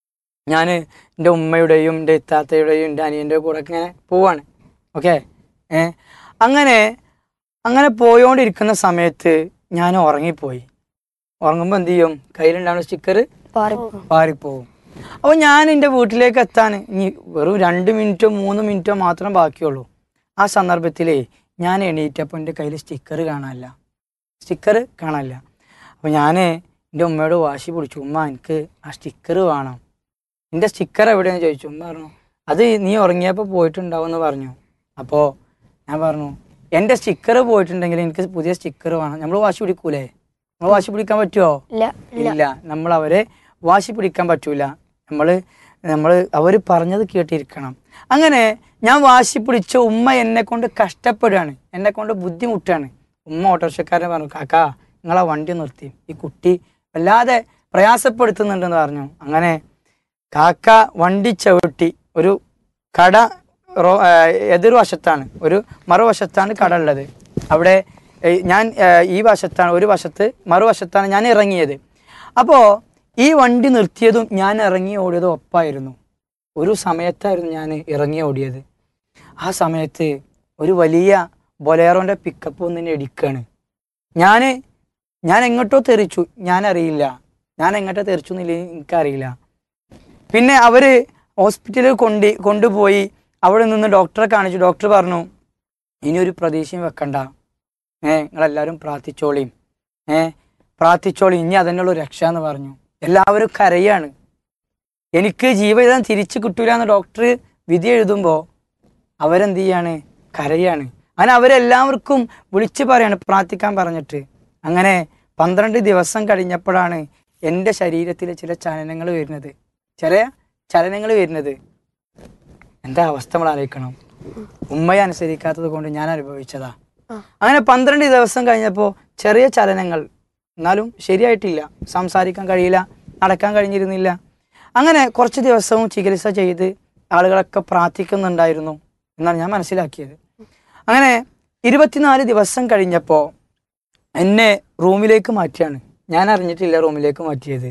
ഞാൻ എൻ്റെ ഉമ്മയുടെയും എൻ്റെ ഇത്താത്തയുടെയും എൻ്റെ അനിയൻ്റെ കൂടെ ഒക്കെ ഇങ്ങനെ പോവാണ് ഓക്കെ ഏ അങ്ങനെ അങ്ങനെ പോയോണ്ടിരിക്കുന്ന സമയത്ത് ഞാൻ ഉറങ്ങിപ്പോയി ഉറങ്ങുമ്പോൾ എന്ത് ചെയ്യും കയ്യിലുണ്ടാവുന്ന സ്റ്റിക്കർ പാറിപ്പോവും അപ്പോൾ ഞാൻ എൻ്റെ വീട്ടിലേക്ക് എത്താൻ ഇനി വെറും രണ്ട് മിനിറ്റോ മൂന്ന് മിനിറ്റോ മാത്രം ബാക്കിയുള്ളൂ ആ സന്ദർഭത്തിലേ ഞാൻ എണീറ്റപ്പോൾ എൻ്റെ കയ്യിൽ സ്റ്റിക്കർ കാണാനില്ല സ്റ്റിക്കർ കാണാനില്ല അപ്പോൾ ഞാൻ എൻ്റെ ഉമ്മയോട് വാശി പിടിച്ചു ഉമ്മ എനിക്ക് ആ സ്റ്റിക്കർ വേണം എൻ്റെ സ്റ്റിക്കർ എവിടെയാണെന്ന് ചോദിച്ചു ഉമ്മ പറഞ്ഞു അത് നീ ഉറങ്ങിയപ്പോൾ പോയിട്ടുണ്ടാവും എന്ന് പറഞ്ഞു അപ്പോൾ ഞാൻ പറഞ്ഞു എൻ്റെ സ്റ്റിക്കർ പോയിട്ടുണ്ടെങ്കിൽ എനിക്ക് പുതിയ സ്റ്റിക്കർ വേണം നമ്മൾ വാശി പിടിക്കൂലേ നമ്മൾ വാശി പിടിക്കാൻ പറ്റുമോ ഇല്ല ഇല്ല നമ്മൾ അവരെ വാശി പിടിക്കാൻ പറ്റൂല നമ്മൾ നമ്മൾ അവർ പറഞ്ഞത് കേട്ടിരിക്കണം അങ്ങനെ ഞാൻ വാശി പിടിച്ച ഉമ്മ എന്നെ കൊണ്ട് കഷ്ടപ്പെടുകയാണ് എന്നെ കൊണ്ട് ബുദ്ധിമുട്ടാണ് ഉമ്മ ഓട്ടോറിക്ഷക്കാരൻ പറഞ്ഞു കാക്കാ നിങ്ങളാ വണ്ടി നിർത്തി ഈ കുട്ടി വല്ലാതെ പ്രയാസപ്പെടുത്തുന്നുണ്ടെന്ന് പറഞ്ഞു അങ്ങനെ കാക്ക വണ്ടി ചവിട്ടി ഒരു കട റോ ആ, എതിർവശത്താണ് ഒരു മറുവശത്താണ് കട ഉള്ളത് അവിടെ ഏ, ഞാൻ ഏ, ഈ വശത്താണ് ഒരു വശത്ത് മറുവശത്താണ് ഞാൻ ഇറങ്ങിയത് അപ്പോൾ ഈ വണ്ടി നിർത്തിയതും ഞാൻ ഇറങ്ങി ഓടിയതും ഒപ്പായിരുന്നു ഒരു സമയത്തായിരുന്നു ഞാൻ ഇറങ്ങി ഓടിയത് ആ സമയത്ത് ഒരു വലിയ ബൊലേറോൻ്റെ പിക്കപ്പ് ഒന്നിനെ ഇടിക്കാണ് ഞാൻ ഞാൻ എങ്ങോട്ടോ തെറിച്ചു ഞാൻ അറിയില്ല ഞാൻ എങ്ങോട്ടോ തെറിച്ചു എന്നില്ല എനിക്കറിയില്ല പിന്നെ അവര് ഹോസ്പിറ്റലിൽ കൊണ്ട് കൊണ്ടുപോയി അവിടെ നിന്ന് ഡോക്ടറെ കാണിച്ചു ഡോക്ടർ പറഞ്ഞു ഇനി ഒരു പ്രതീക്ഷയും വെക്കണ്ട ഏ നിങ്ങളെല്ലാവരും പ്രാർത്ഥിച്ചോളിയും ഏ പ്രാർത്ഥിച്ചോളി ഇനി അതിനുള്ള രക്ഷ എന്ന് പറഞ്ഞു എല്ലാവരും കരയാണ് എനിക്ക് ജീവിതം തിരിച്ചു കിട്ടൂല എന്ന് ഡോക്ടർ വിധി എഴുതുമ്പോൾ അവരെന്ത് ചെയ്യാണ് കരയാണ് അങ്ങനെ അവരെല്ലാവർക്കും വിളിച്ചു പറയാണ് പ്രാർത്ഥിക്കാൻ പറഞ്ഞിട്ട് അങ്ങനെ പന്ത്രണ്ട് ദിവസം കഴിഞ്ഞപ്പോഴാണ് എൻ്റെ ശരീരത്തിലെ ചില ചലനങ്ങൾ വരുന്നത് ചെറിയ ചലനങ്ങൾ വരുന്നത് എന്താ അവസ്ഥ നമ്മൾ ആലോചിക്കണം ഉമ്മയെ അനുസരിക്കാത്തത് കൊണ്ട് ഞാൻ അനുഭവിച്ചതാ അങ്ങനെ പന്ത്രണ്ട് ദിവസം കഴിഞ്ഞപ്പോൾ ചെറിയ ചലനങ്ങൾ എന്നാലും ശരിയായിട്ടില്ല സംസാരിക്കാൻ കഴിയില്ല നടക്കാൻ കഴിഞ്ഞിരുന്നില്ല അങ്ങനെ കുറച്ച് ദിവസവും ചികിത്സ ചെയ്ത് ആളുകളൊക്കെ പ്രാർത്ഥിക്കുന്നുണ്ടായിരുന്നു എന്നാണ് ഞാൻ മനസ്സിലാക്കിയത് അങ്ങനെ ഇരുപത്തിനാല് ദിവസം കഴിഞ്ഞപ്പോൾ എന്നെ റൂമിലേക്ക് മാറ്റിയാണ് ഞാൻ അറിഞ്ഞിട്ടില്ല റൂമിലേക്ക് മാറ്റിയത്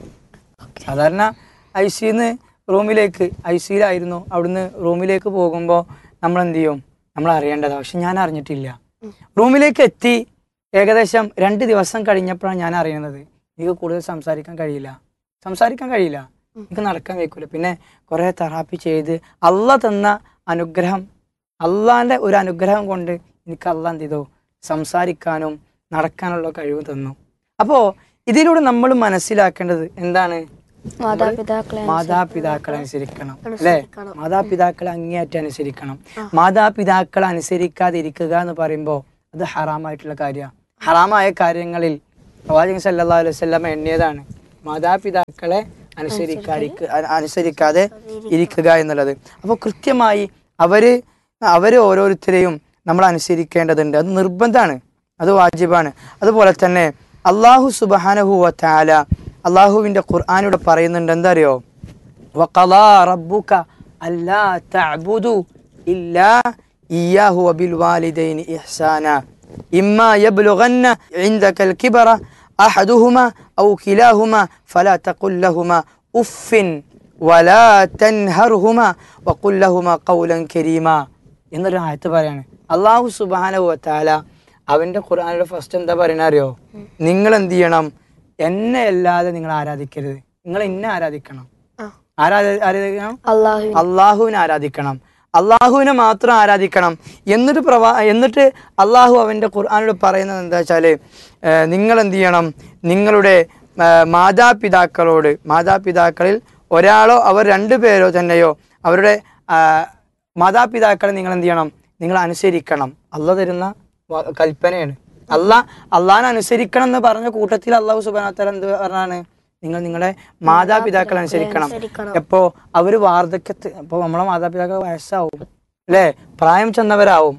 സാധാരണ ഐ സിന്ന് റൂമിലേക്ക് ഐ സിയിലായിരുന്നു അവിടുന്ന് റൂമിലേക്ക് പോകുമ്പോൾ നമ്മൾ എന്ത് ചെയ്യും നമ്മൾ അറിയേണ്ടതാണ് പക്ഷെ ഞാൻ അറിഞ്ഞിട്ടില്ല റൂമിലേക്ക് എത്തി ഏകദേശം രണ്ട് ദിവസം കഴിഞ്ഞപ്പോഴാണ് ഞാൻ അറിയുന്നത് എനിക്ക് കൂടുതൽ സംസാരിക്കാൻ കഴിയില്ല സംസാരിക്കാൻ കഴിയില്ല എനിക്ക് നടക്കാൻ വയ്ക്കൂല പിന്നെ കുറേ തെറാപ്പി ചെയ്ത് അള്ള തന്ന അനുഗ്രഹം അള്ളാന്റെ ഒരു അനുഗ്രഹം കൊണ്ട് എനിക്ക് അള്ള എന്ത് ചെയ്തു സംസാരിക്കാനും നടക്കാനുള്ള കഴിവ് തന്നു അപ്പോൾ ഇതിലൂടെ നമ്മൾ മനസ്സിലാക്കേണ്ടത് എന്താണ് മാതാപിതാക്കളെ മാതാപിതാക്കളെ അനുസരിക്കണം അല്ലേ മാതാപിതാക്കളെ അങ്ങേയറ്റം അനുസരിക്കണം മാതാപിതാക്കളെ അനുസരിക്കാതിരിക്കുക എന്ന് പറയുമ്പോൾ അത് ഹറാമായിട്ടുള്ള കാര്യമാണ് ഹറാമായ കാര്യങ്ങളിൽ പ്രവാചകൻ സല്ലല്ലാഹു അലൈഹി വസല്ലമ എണ്ണിയതാണ് മാതാപിതാക്കളെ അനുസരിക്കാതിരിക്ക അ- അനുസരിക്കാതെ ഇരിക്കുക എന്നുള്ളത് അപ്പോൾ കൃത്യമായി അവര് അവര് ഓരോരുത്തരെയും നമ്മൾ അനുസരിക്കേണ്ടതുണ്ട് അത് നിർബന്ധമാണ് അത് വാജിബാണ് അതുപോലെ തന്നെ അള്ളാഹു സുബാനഹു താല അള്ളാഹുവിന്റെ ഖുർആാനിലൂടെ പറയുന്നുണ്ട് എന്താ അറിയോ وقضى ربك ألا تعبدوا إلا إياه وبالوالدين إحسانا إما يبلغن عندك الكبر أحدهما أو كلاهما فلا تقل لهما أف ولا تنهرهما وقل لهما قولا كريما എന്നൊരു ആയത്ത് പറയാണ് അള്ളാഹു സുബാനഹു വത്താല അവന്റെ ഖുർആാനിയുടെ ഫസ്റ്റ് എന്താ പറയണ അറിയോ നിങ്ങൾ എന്ത് ചെയ്യണം എന്നെ അല്ലാതെ നിങ്ങൾ ആരാധിക്കരുത് നിങ്ങൾ എന്നെ ആരാധിക്കണം ആരാധ ആരാധിക്കണം അള്ളാഹു അള്ളാഹുവിനെ ആരാധിക്കണം അള്ളാഹുവിനെ മാത്രം ആരാധിക്കണം എന്നിട്ട് പ്രവാ എന്നിട്ട് അള്ളാഹു അവൻ്റെ ഖുർആാനോട് പറയുന്നത് എന്താ വെച്ചാൽ നിങ്ങൾ എന്ത് ചെയ്യണം നിങ്ങളുടെ ആ, മാതാപിതാക്കളോട് മാതാപിതാക്കളിൽ ഒരാളോ അവർ രണ്ടു പേരോ തന്നെയോ അവരുടെ ആ, മാതാപിതാക്കളെ നിങ്ങൾ എന്ത് ചെയ്യണം നിങ്ങൾ അനുസരിക്കണം അല്ല തരുന്ന വ- കൽപ്പനയാണ് അല്ല അള്ളാഹിനെ അനുസരിക്കണം എന്ന് പറഞ്ഞ കൂട്ടത്തിൽ അള്ളാഹു സുബാനത്തല എന്ത് പറഞ്ഞാണ് നിങ്ങൾ നിങ്ങളെ മാതാപിതാക്കളെ അനുസരിക്കണം എപ്പോ അവര് വാർദ്ധക്യത്ത് ഇപ്പൊ നമ്മളെ മാതാപിതാക്കൾ വയസ്സാവും അല്ലേ പ്രായം ചെന്നവരാവും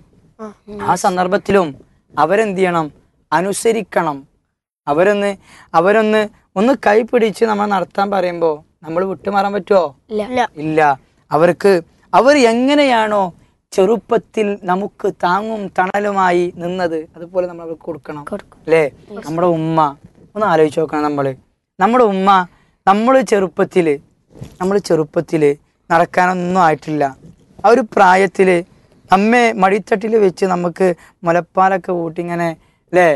ആ സന്ദർഭത്തിലും അവരെന്ത് ചെയ്യണം അനുസരിക്കണം അവരൊന്ന് അവരൊന്ന് ഒന്ന് കൈ പിടിച്ച് നമ്മൾ നടത്താൻ പറയുമ്പോ നമ്മൾ വിട്ടുമാറാൻ പറ്റുമോ ഇല്ല ഇല്ല അവർക്ക് അവർ എങ്ങനെയാണോ ചെറുപ്പത്തിൽ നമുക്ക് താങ്ങും തണലുമായി നിന്നത് അതുപോലെ നമ്മൾ അവർക്ക് കൊടുക്കണം അല്ലേ നമ്മുടെ ഉമ്മ ഒന്ന് ആലോചിച്ച് നോക്കണം നമ്മള് നമ്മുടെ ഉമ്മ നമ്മൾ ചെറുപ്പത്തില് നമ്മൾ ചെറുപ്പത്തില് നടക്കാനൊന്നും ആയിട്ടില്ല ആ ഒരു പ്രായത്തില് നമ്മെ മടിത്തട്ടിൽ വെച്ച് നമുക്ക് മുലപ്പാലൊക്കെ കൂട്ടി ഇങ്ങനെ അല്ലേ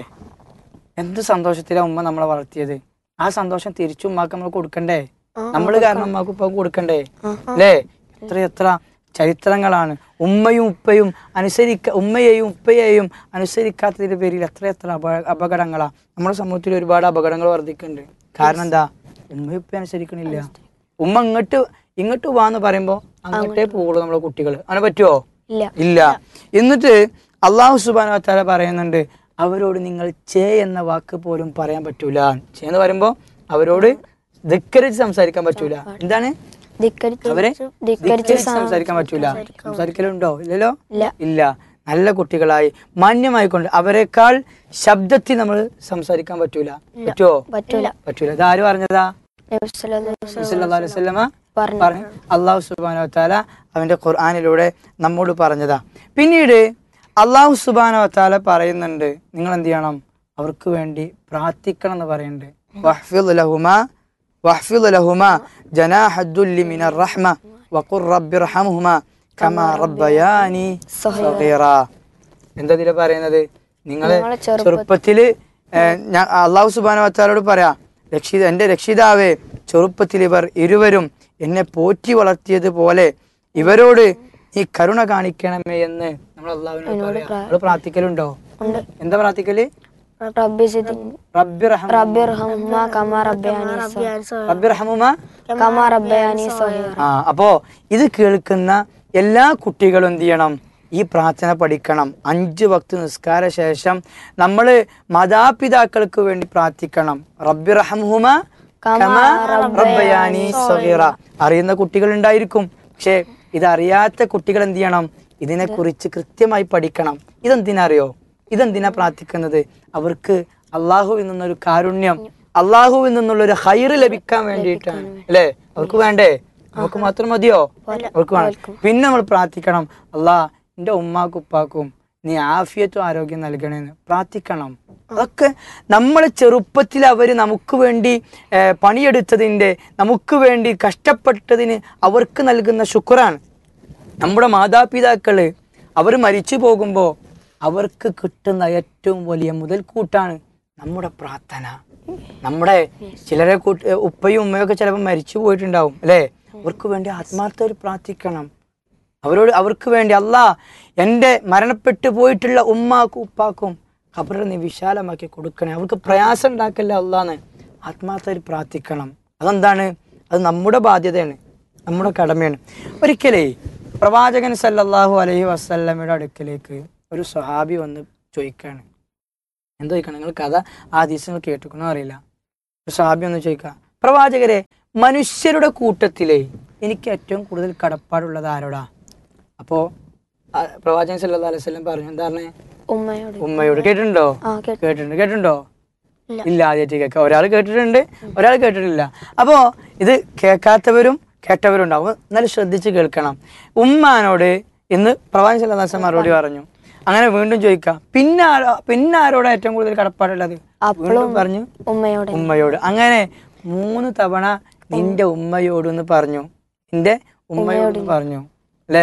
എന്ത് സന്തോഷത്തിലാണ് ഉമ്മ നമ്മളെ വളർത്തിയത് ആ സന്തോഷം തിരിച്ചു ഉമ്മാക്ക് നമ്മൾ കൊടുക്കണ്ടേ നമ്മൾ കാരണം ഉമ്മാക്ക് ഉപ്പ കൊടുക്കണ്ടേ അല്ലേ എത്ര എത്ര ചരിത്രങ്ങളാണ് ഉമ്മയും ഉപ്പയും അനുസരിക്ക ഉമ്മയെയും ഉപ്പയെയും അനുസരിക്കാത്തതിന്റെ പേരിൽ എത്ര എത്ര അപ അപകടങ്ങളാ നമ്മുടെ സമൂഹത്തിൽ ഒരുപാട് അപകടങ്ങൾ വർദ്ധിക്കുന്നുണ്ട് കാരണം എന്താ ഉമ്മയും ഉപ്പ അനുസരിക്കണില്ല ഉമ്മ ഇങ്ങോട്ട് ഇങ്ങോട്ട് വാന്ന് പറയുമ്പോ അങ്ങോട്ടേ പോകുള്ളൂ നമ്മളെ കുട്ടികൾ അങ്ങനെ പറ്റുമോ ഇല്ല ഇല്ല എന്നിട്ട് അള്ളാഹു സുബാന താല പറയുന്നുണ്ട് അവരോട് നിങ്ങൾ ചേ എന്ന വാക്ക് പോലും പറയാൻ പറ്റൂല ചേ എന്ന് പറയുമ്പോ അവരോട് ധിക്കരിച്ച് സംസാരിക്കാൻ പറ്റൂല എന്താണ് ധിക്കരിച്ച് അവരെ ധിക്കരിച്ച് ധിക്കരിച്ച് സംസാരിക്കാൻ പറ്റൂല സംസാരിക്കലുണ്ടോ ഇല്ലല്ലോ ഇല്ല. ഇല്ല നല്ല കുട്ടികളായി മാന്യമായി കൊണ്ട് അവരെക്കാൾ ശബ്ദത്തിൽ നമ്മൾ സംസാരിക്കാൻ പറ്റൂല പറ്റുമോ പറ്റൂല പറ്റൂല ഇതാര് പറഞ്ഞതാ നബി സല്ലല്ലാഹു അലൈഹി വസല്ലം സല്ലല്ലാഹു അലൈഹി വസല്ലമ പറഞ്ഞു. പറഞ്ഞു അള്ളാഹു സുബാനോ താല അവന്റെ ഖുർആാനിലൂടെ നമ്മോട് പറഞ്ഞതാ പിന്നീട് അള്ളാഹു സുബാനോ താല പറയുന്നുണ്ട് നിങ്ങൾ എന്ത് ചെയ്യണം അവർക്ക് വേണ്ടി പ്രാർത്ഥിക്കണം എന്ന് പറയുന്നുണ്ട് വഹ്ഫിദ് ലഹുമ വഹ്ഫിദ് ലഹുമ ജനാഹദ്ദുല്ലി മിനർ റഹ്മ വഖുർ റബ്ബിർഹംഹുമ കമാ റബ്ബയാനി സഗീറ എന്താ ഇതില് പറയുന്നത് നിങ്ങളെ നിങ്ങളെ ചെറുപ്പ- ചെറുപ്പത്തില് ഏഹ്, ഞാൻ അള്ളാഹു സുബാന വത്താലോട് പറയാ രക്ഷിത എന്റെ രക്ഷിതാവേ ചെറുപ്പത്തിൽ ഇവർ ഇരുവരും എന്നെ പോറ്റി വളർത്തിയതുപോലെ ഇവരോട് ഈ കരുണ കാണിക്കണമേ എന്ന് നമ്മൾ അള്ളാഹുവിനോട് പറയാം നമ്മൾ പ്രാർത്ഥിക്കലുണ്ടോ എന്താ പ്രാർത്ഥിക്കല് റബ്ബി സിദ്ദിഖ് റബ്ബി റഹ്മ റബ്ബി റഹ്മ കമാ റബ്ബയാനി സ- റബ്ബി റഹ്മുമ കമാ റബ്ബയാനി സഹീറ ആ അപ്പോ ഇത് കേൾക്കുന്ന എല്ലാ കുട്ടികളും എന്ത് ചെയ്യണം ഈ പ്രാർത്ഥന പഠിക്കണം അഞ്ച് വക്ത് നിസ്കാര ശേഷം നമ്മൾ മാതാപിതാക്കൾക്ക് വേണ്ടി പ്രാർത്ഥിക്കണം റബ്ബി റഹംഹുമ കമാ റബ്ബയാനി സഗീറ അറിയുന്ന കുട്ടികൾ ഉണ്ടായിരിക്കും പക്ഷേ ഇതറിയാത്ത കുട്ടികൾ എന്ത് ചെയ്യണം ഇതിനെ കുറിച്ച് കൃത്യമായി പഠിക്കണം ഇതെന്തിനാ അറിയോ ഇതെന്തിനാ പ്രാർത്ഥിക്കുന്നത് അവർക്ക് അള്ളാഹുവിൽ നിന്നൊരു കാരുണ്യം അള്ളാഹുവിൽ നിന്നുള്ള ഒരു ഹൈറ് ലഭിക്കാൻ വേണ്ടിയിട്ടാണ് അല്ലേ അവർക്ക് വേണ്ടേ നമുക്ക് മാത്രം മതിയോ അവർക്ക് വേണം പിന്നെ നമ്മൾ പ്രാർത്ഥിക്കണം അള്ളാ എൻ്റെ ഉമ്മാക്കും ഉപ്പാക്കും നീ ആഫിയത്തും ആരോഗ്യം നൽകണേന്ന് പ്രാർത്ഥിക്കണം അതൊക്കെ നമ്മളെ ചെറുപ്പത്തിൽ അവർ നമുക്ക് വേണ്ടി ഏർ, പണിയെടുത്തതിൻ്റെ നമുക്ക് വേണ്ടി കഷ്ടപ്പെട്ടതിന് അവർക്ക് നൽകുന്ന ശുക്രാണ് നമ്മുടെ മാതാപിതാക്കള് അവർ മരിച്ചു പോകുമ്പോൾ അവർക്ക് കിട്ടുന്ന ഏറ്റവും വലിയ മുതൽക്കൂട്ടാണ് നമ്മുടെ പ്രാർത്ഥന നമ്മുടെ ചിലരെ കൂട്ട് ഉപ്പയും ഉമ്മയൊക്കെ ചിലപ്പോൾ മരിച്ചു പോയിട്ടുണ്ടാവും അല്ലേ അവർക്ക് വേണ്ടി ആത്മാർത്ഥർ പ്രാർത്ഥിക്കണം അവരോട് അവർക്ക് വേണ്ടി അല്ല എൻ്റെ മരണപ്പെട്ടു പോയിട്ടുള്ള ഉമ്മാക്കും ഉപ്പാക്കും ഖബറിനെ നീ വിശാലമാക്കി കൊടുക്കണേ അവർക്ക് പ്രയാസം ഉണ്ടാക്കല്ലേ അല്ലാന്ന് ആത്മാർത്ഥർ പ്രാർത്ഥിക്കണം അതെന്താണ് അത് നമ്മുടെ ബാധ്യതയാണ് നമ്മുടെ കടമയാണ് ഒരിക്കലേ പ്രവാചകൻ സല്ലല്ലാഹു അലൈഹി വസല്ലമയുടെ അടുക്കലേക്ക് ഒരു സ്വഹാബി വന്ന് ചോദിക്കാണ് എന്താ ചോദിക്കണം നിങ്ങൾ കഥ ആ ദിവസം കേട്ടിക്കണോ അറിയില്ല ഒരു സാബി ഒന്ന് ചോദിക്കാം പ്രവാചകരെ മനുഷ്യരുടെ കൂട്ടത്തിലെ എനിക്ക് ഏറ്റവും കൂടുതൽ കടപ്പാടുള്ളത് ആരോടാ അപ്പോൾ പ്രവാചകൻ സല്ലല്ലാഹു അലൈഹി വസല്ലം പറഞ്ഞു എന്താ പറഞ്ഞേ ഉമ്മയോട് ഉമ്മയോട് കേട്ടിട്ടുണ്ടോ ആ കേട്ടു കേട്ടിട്ടുണ്ട് കേട്ടിട്ടുണ്ടോ ഇല്ല. ഇല്ല ആദ്യമായിട്ട് കേൾക്കാം ഒരാൾ കേട്ടിട്ടുണ്ട് ഒരാൾ കേട്ടിട്ടില്ല അപ്പോ ഇത് കേൾക്കാത്തവരും കേട്ടവരും ഉണ്ടാവും എന്നാലും ശ്രദ്ധിച്ച് കേൾക്കണം ഉമ്മാനോട് ഇന്ന് പ്രവാചകൻ സല്ലല്ലാഹു അലൈഹി വസല്ലം മറുപടി പറഞ്ഞു അങ്ങനെ വീണ്ടും ചോദിക്കാം പിന്നെ ആരോ പിന്നെ ആരോടാ ഏറ്റവും കൂടുതൽ കടപ്പാടുള്ളത് അപ്പോഴും വീണ്ടും പറഞ്ഞു ഉമ്മയോട് ഉമ്മയോട് അങ്ങനെ മൂന്ന് തവണ നിന്റെ ഉമ്മയോട് എന്ന് പറഞ്ഞു നിന്റെ ഉമ്മയോട് എന്ന് പറഞ്ഞു അല്ലേ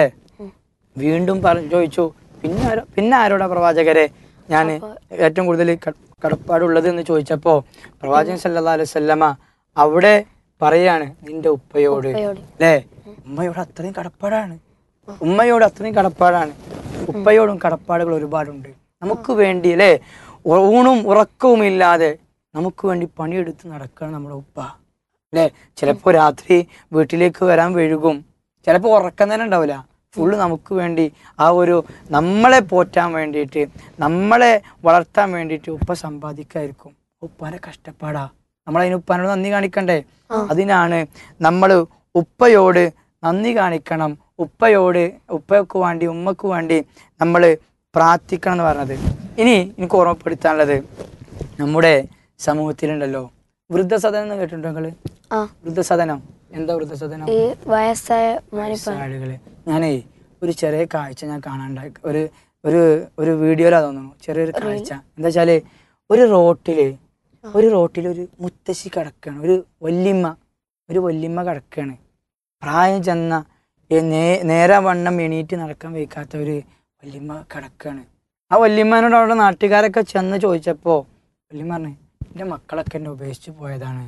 വീണ്ടും പറഞ്ഞു ചോദിച്ചു പിന്നെ ആരോ പിന്നെ ആരോടാ പ്രവാചകരെ ഞാൻ ഏറ്റവും കൂടുതൽ ക- കടപ്പാടുള്ളത് എന്ന് ചോദിച്ചപ്പോ പ്രവാചകൻ സല്ലല്ലാഹു അലൈഹി വസല്ലമ അവിടെ പറയാണ് നിന്റെ ഉപ്പയോട് ഉപ്പയോട്. അല്ലേ ഉമ്മയോട് അത്രയും കടപ്പാടാണ് ഉമ്മയോട് അത്രയും കടപ്പാടാണ് ഉപ്പയോടും കടപ്പാടുകൾ ഒരുപാടുണ്ട് നമുക്ക് വേണ്ടി അല്ലേ ഉ- ഊണും ഉറക്കവും ഇല്ലാതെ നമുക്ക് വേണ്ടി പണിയെടുത്ത് നടക്കണം നമ്മുടെ ഉപ്പ അല്ലേ ചിലപ്പോൾ രാത്രി വീട്ടിലേക്ക് വരാൻ വഴുകും ചിലപ്പോൾ ഉറക്കം തന്നെ ഉണ്ടാവില്ല ഫുള്ള് നമുക്ക് വേണ്ടി ആ ഒരു നമ്മളെ പോറ്റാൻ വേണ്ടിയിട്ട് നമ്മളെ വളർത്താൻ വേണ്ടിയിട്ട് ഉപ്പ സമ്പാദിക്കായിരിക്കും ഉപ്പാന്റെ കഷ്ടപ്പാടാ നമ്മൾ അതിന് ഉപ്പാനോട് നന്ദി കാണിക്കണ്ടേ അതിനാണ് നമ്മൾ ഉപ്പയോട് നന്ദി കാണിക്കണം ഉപ്പയോട് ഉപ്പയ്ക്ക് വേണ്ടി ഉമ്മക്ക് വേണ്ടി നമ്മൾ പ്രാർത്ഥിക്കണം എന്ന് പറഞ്ഞത് ഇനി എനിക്ക് ഓർമ്മപ്പെടുത്താനുള്ളത് നമ്മുടെ സമൂഹത്തിലുണ്ടല്ലോ വൃദ്ധസദനം എന്ന് കേട്ടിട്ടുണ്ടോ നിങ്ങള് ആ വൃദ്ധസദനം എന്താ വൃദ്ധസദനം ഈ വയസ്സായ മാനിപ്പ ആളുകള് ഞാനേ ഒരു ചെറിയ കാഴ്ച ഞാൻ കാണാണ്ടായി ഒരു ഒരു ഒരു വീഡിയോയിലാ തോന്നുന്നു ചെറിയൊരു കാഴ്ച എന്താ വെച്ചാല് ഒരു റോട്ടില് ഒരു റോട്ടിൽ ഒരു മുത്തശ്ശി കിടക്കാണ് ഒരു വല്യമ്മ ഒരു വല്യമ്മ കിടക്കാണ് പ്രായം ചെന്ന ഏ നേ- നേരെ വണ്ണം എണീറ്റ് നടക്കാൻ വയ്ക്കാത്ത ഒരു വല്യമ്മ കിടക്കാണ് ആ വല്യമ്മനോട് അവിടെ നാട്ടുകാരൊക്കെ ചെന്ന് ചോദിച്ചപ്പോ വല്യമ്മ പറഞ്ഞു എൻ്റെ മക്കളൊക്കെ എന്നെ ഉപേക്ഷിച്ച് പോയതാണ്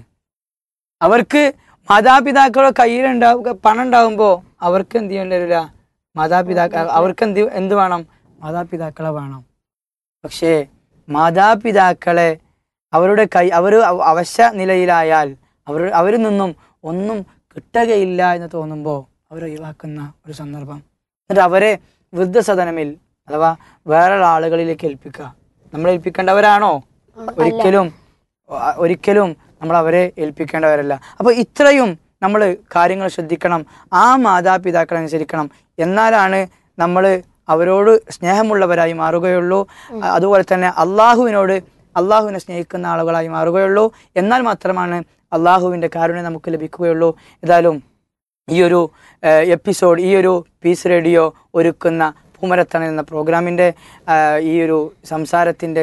അവർക്ക് മാതാപിതാക്കളെ കയ്യിലുണ്ടാവും പണം ഉണ്ടാകുമ്പോൾ അവർക്ക് എന്ത് ചെയ്യേണ്ടി വരില്ല മാതാപിതാക്കൾ അവർക്ക് എന്ത് എന്ത് വേണം മാതാപിതാക്കളെ വേണം പക്ഷേ മാതാപിതാക്കളെ അവരുടെ കൈ അവർ അവശ്യ നിലയിലായാൽ അവർ അവരിൽ നിന്നും ഒന്നും കിട്ടുകയില്ല എന്ന് തോന്നുമ്പോൾ അവർ ഒഴിവാക്കുന്ന ഒരു സന്ദർഭം എന്നിട്ട് അവരെ വൃദ്ധസദനമിൽ അഥവാ വേറെ ആളുകളിലേക്ക് ഏൽപ്പിക്കുക നമ്മൾ ഏൽപ്പിക്കേണ്ടവരാണോ ഒരിക്കലും ഒ- ഒരിക്കലും നമ്മൾ അവരെ ഏൽപ്പിക്കേണ്ടവരല്ല അപ്പോൾ ഇത്രയും നമ്മൾ കാര്യങ്ങൾ ശ്രദ്ധിക്കണം ആ മാതാപിതാക്കളെ അനുസരിക്കണം എന്നാലാണ് നമ്മൾ അവരോട് സ്നേഹമുള്ളവരായി മാറുകയുള്ളൂ അ- അതുപോലെ തന്നെ അള്ളാഹുവിനോട് അള്ളാഹുവിനെ സ്നേഹിക്കുന്ന ആളുകളായി മാറുകയുള്ളൂ എന്നാൽ മാത്രമാണ് അള്ളാഹുവിൻ്റെ കാരുണ്യം നമുക്ക് ലഭിക്കുകയുള്ളൂ ഏതായാലും ഈ ഒരു ഏഹ്, എപ്പിസോഡ് ഈ ഒരു പീസ് റേഡിയോ ഒരുക്കുന്ന പൂമരത്തണ എന്ന പ്രോഗ്രാമിൻ്റെ ഏഹ്, ഈ ഒരു സംസാരത്തിൻ്റെ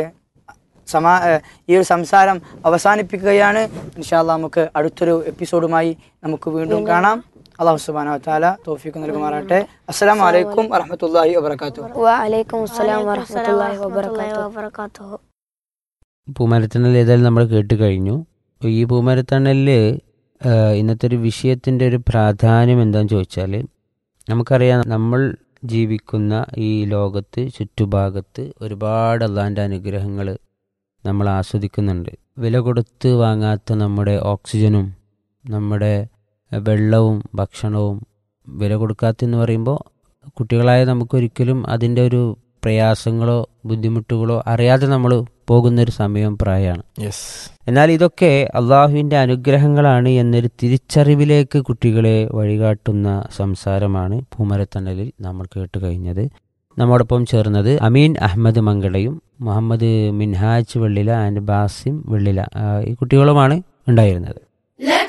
സമാ ഏഹ്, ഈ ഒരു സംസാരം അവസാനിപ്പിക്കുകയാണ് ഇൻഷാല്ല നമുക്ക് അടുത്തൊരു എപ്പിസോഡുമായി നമുക്ക് വീണ്ടും കാണാം അള്ളാഹു സുബാന താല തോഫിക്ക് നൽകുമാറാട്ടെ അസ്സലാം വലൈക്കും വറഹമത്തല്ലാഹി വാബർക്കാത്തു വലൈക്കും അസ്സലാം വറഹ്മത്തുള്ളാഹി വബറകാതുഹു പൂമരത്തണൽ ഏതായാലും നമ്മൾ കേട്ട് കഴിഞ്ഞു ഈ പൂമരത്തണലിൽ ഇന്നത്തെ ഒരു വിഷയത്തിൻ്റെ ഒരു പ്രാധാന്യം എന്താണെന്ന് ചോദിച്ചാൽ നമുക്കറിയാം നമ്മൾ ജീവിക്കുന്ന ഈ ലോകത്ത് ചുറ്റുഭാഗത്ത് ഒരുപാട് അള്ളാൻ്റെ അനുഗ്രഹങ്ങൾ നമ്മൾ ആസ്വദിക്കുന്നുണ്ട് വില കൊടുത്ത് വാങ്ങാത്ത നമ്മുടെ ഓക്സിജനും നമ്മുടെ വെള്ളവും ഭക്ഷണവും വില കൊടുക്കാത്തെന്ന് പറയുമ്പോൾ കുട്ടികളായ നമുക്കൊരിക്കലും അതിൻ്റെ ഒരു പ്രയാസങ്ങളോ ബുദ്ധിമുട്ടുകളോ അറിയാതെ നമ്മൾ പോകുന്നൊരു സമയം പ്രായമാണ് യെസ് എന്നാൽ ഇതൊക്കെ അള്ളാഹുവിൻ്റെ അനുഗ്രഹങ്ങളാണ് എന്നൊരു തിരിച്ചറിവിലേക്ക് കുട്ടികളെ വഴികാട്ടുന്ന സംസാരമാണ് പൂമരത്തണലിൽ നമ്മൾ കേട്ട് കഴിഞ്ഞത് നമ്മോടൊപ്പം ചേർന്നത് അമീൻ അഹമ്മദ് മംഗളയും മുഹമ്മദ് മിൻഹാജ് വെള്ളില ആൻഡ് ബാസിം വെള്ളില ആ, ഈ കുട്ടികളുമാണ് ഉണ്ടായിരുന്നത്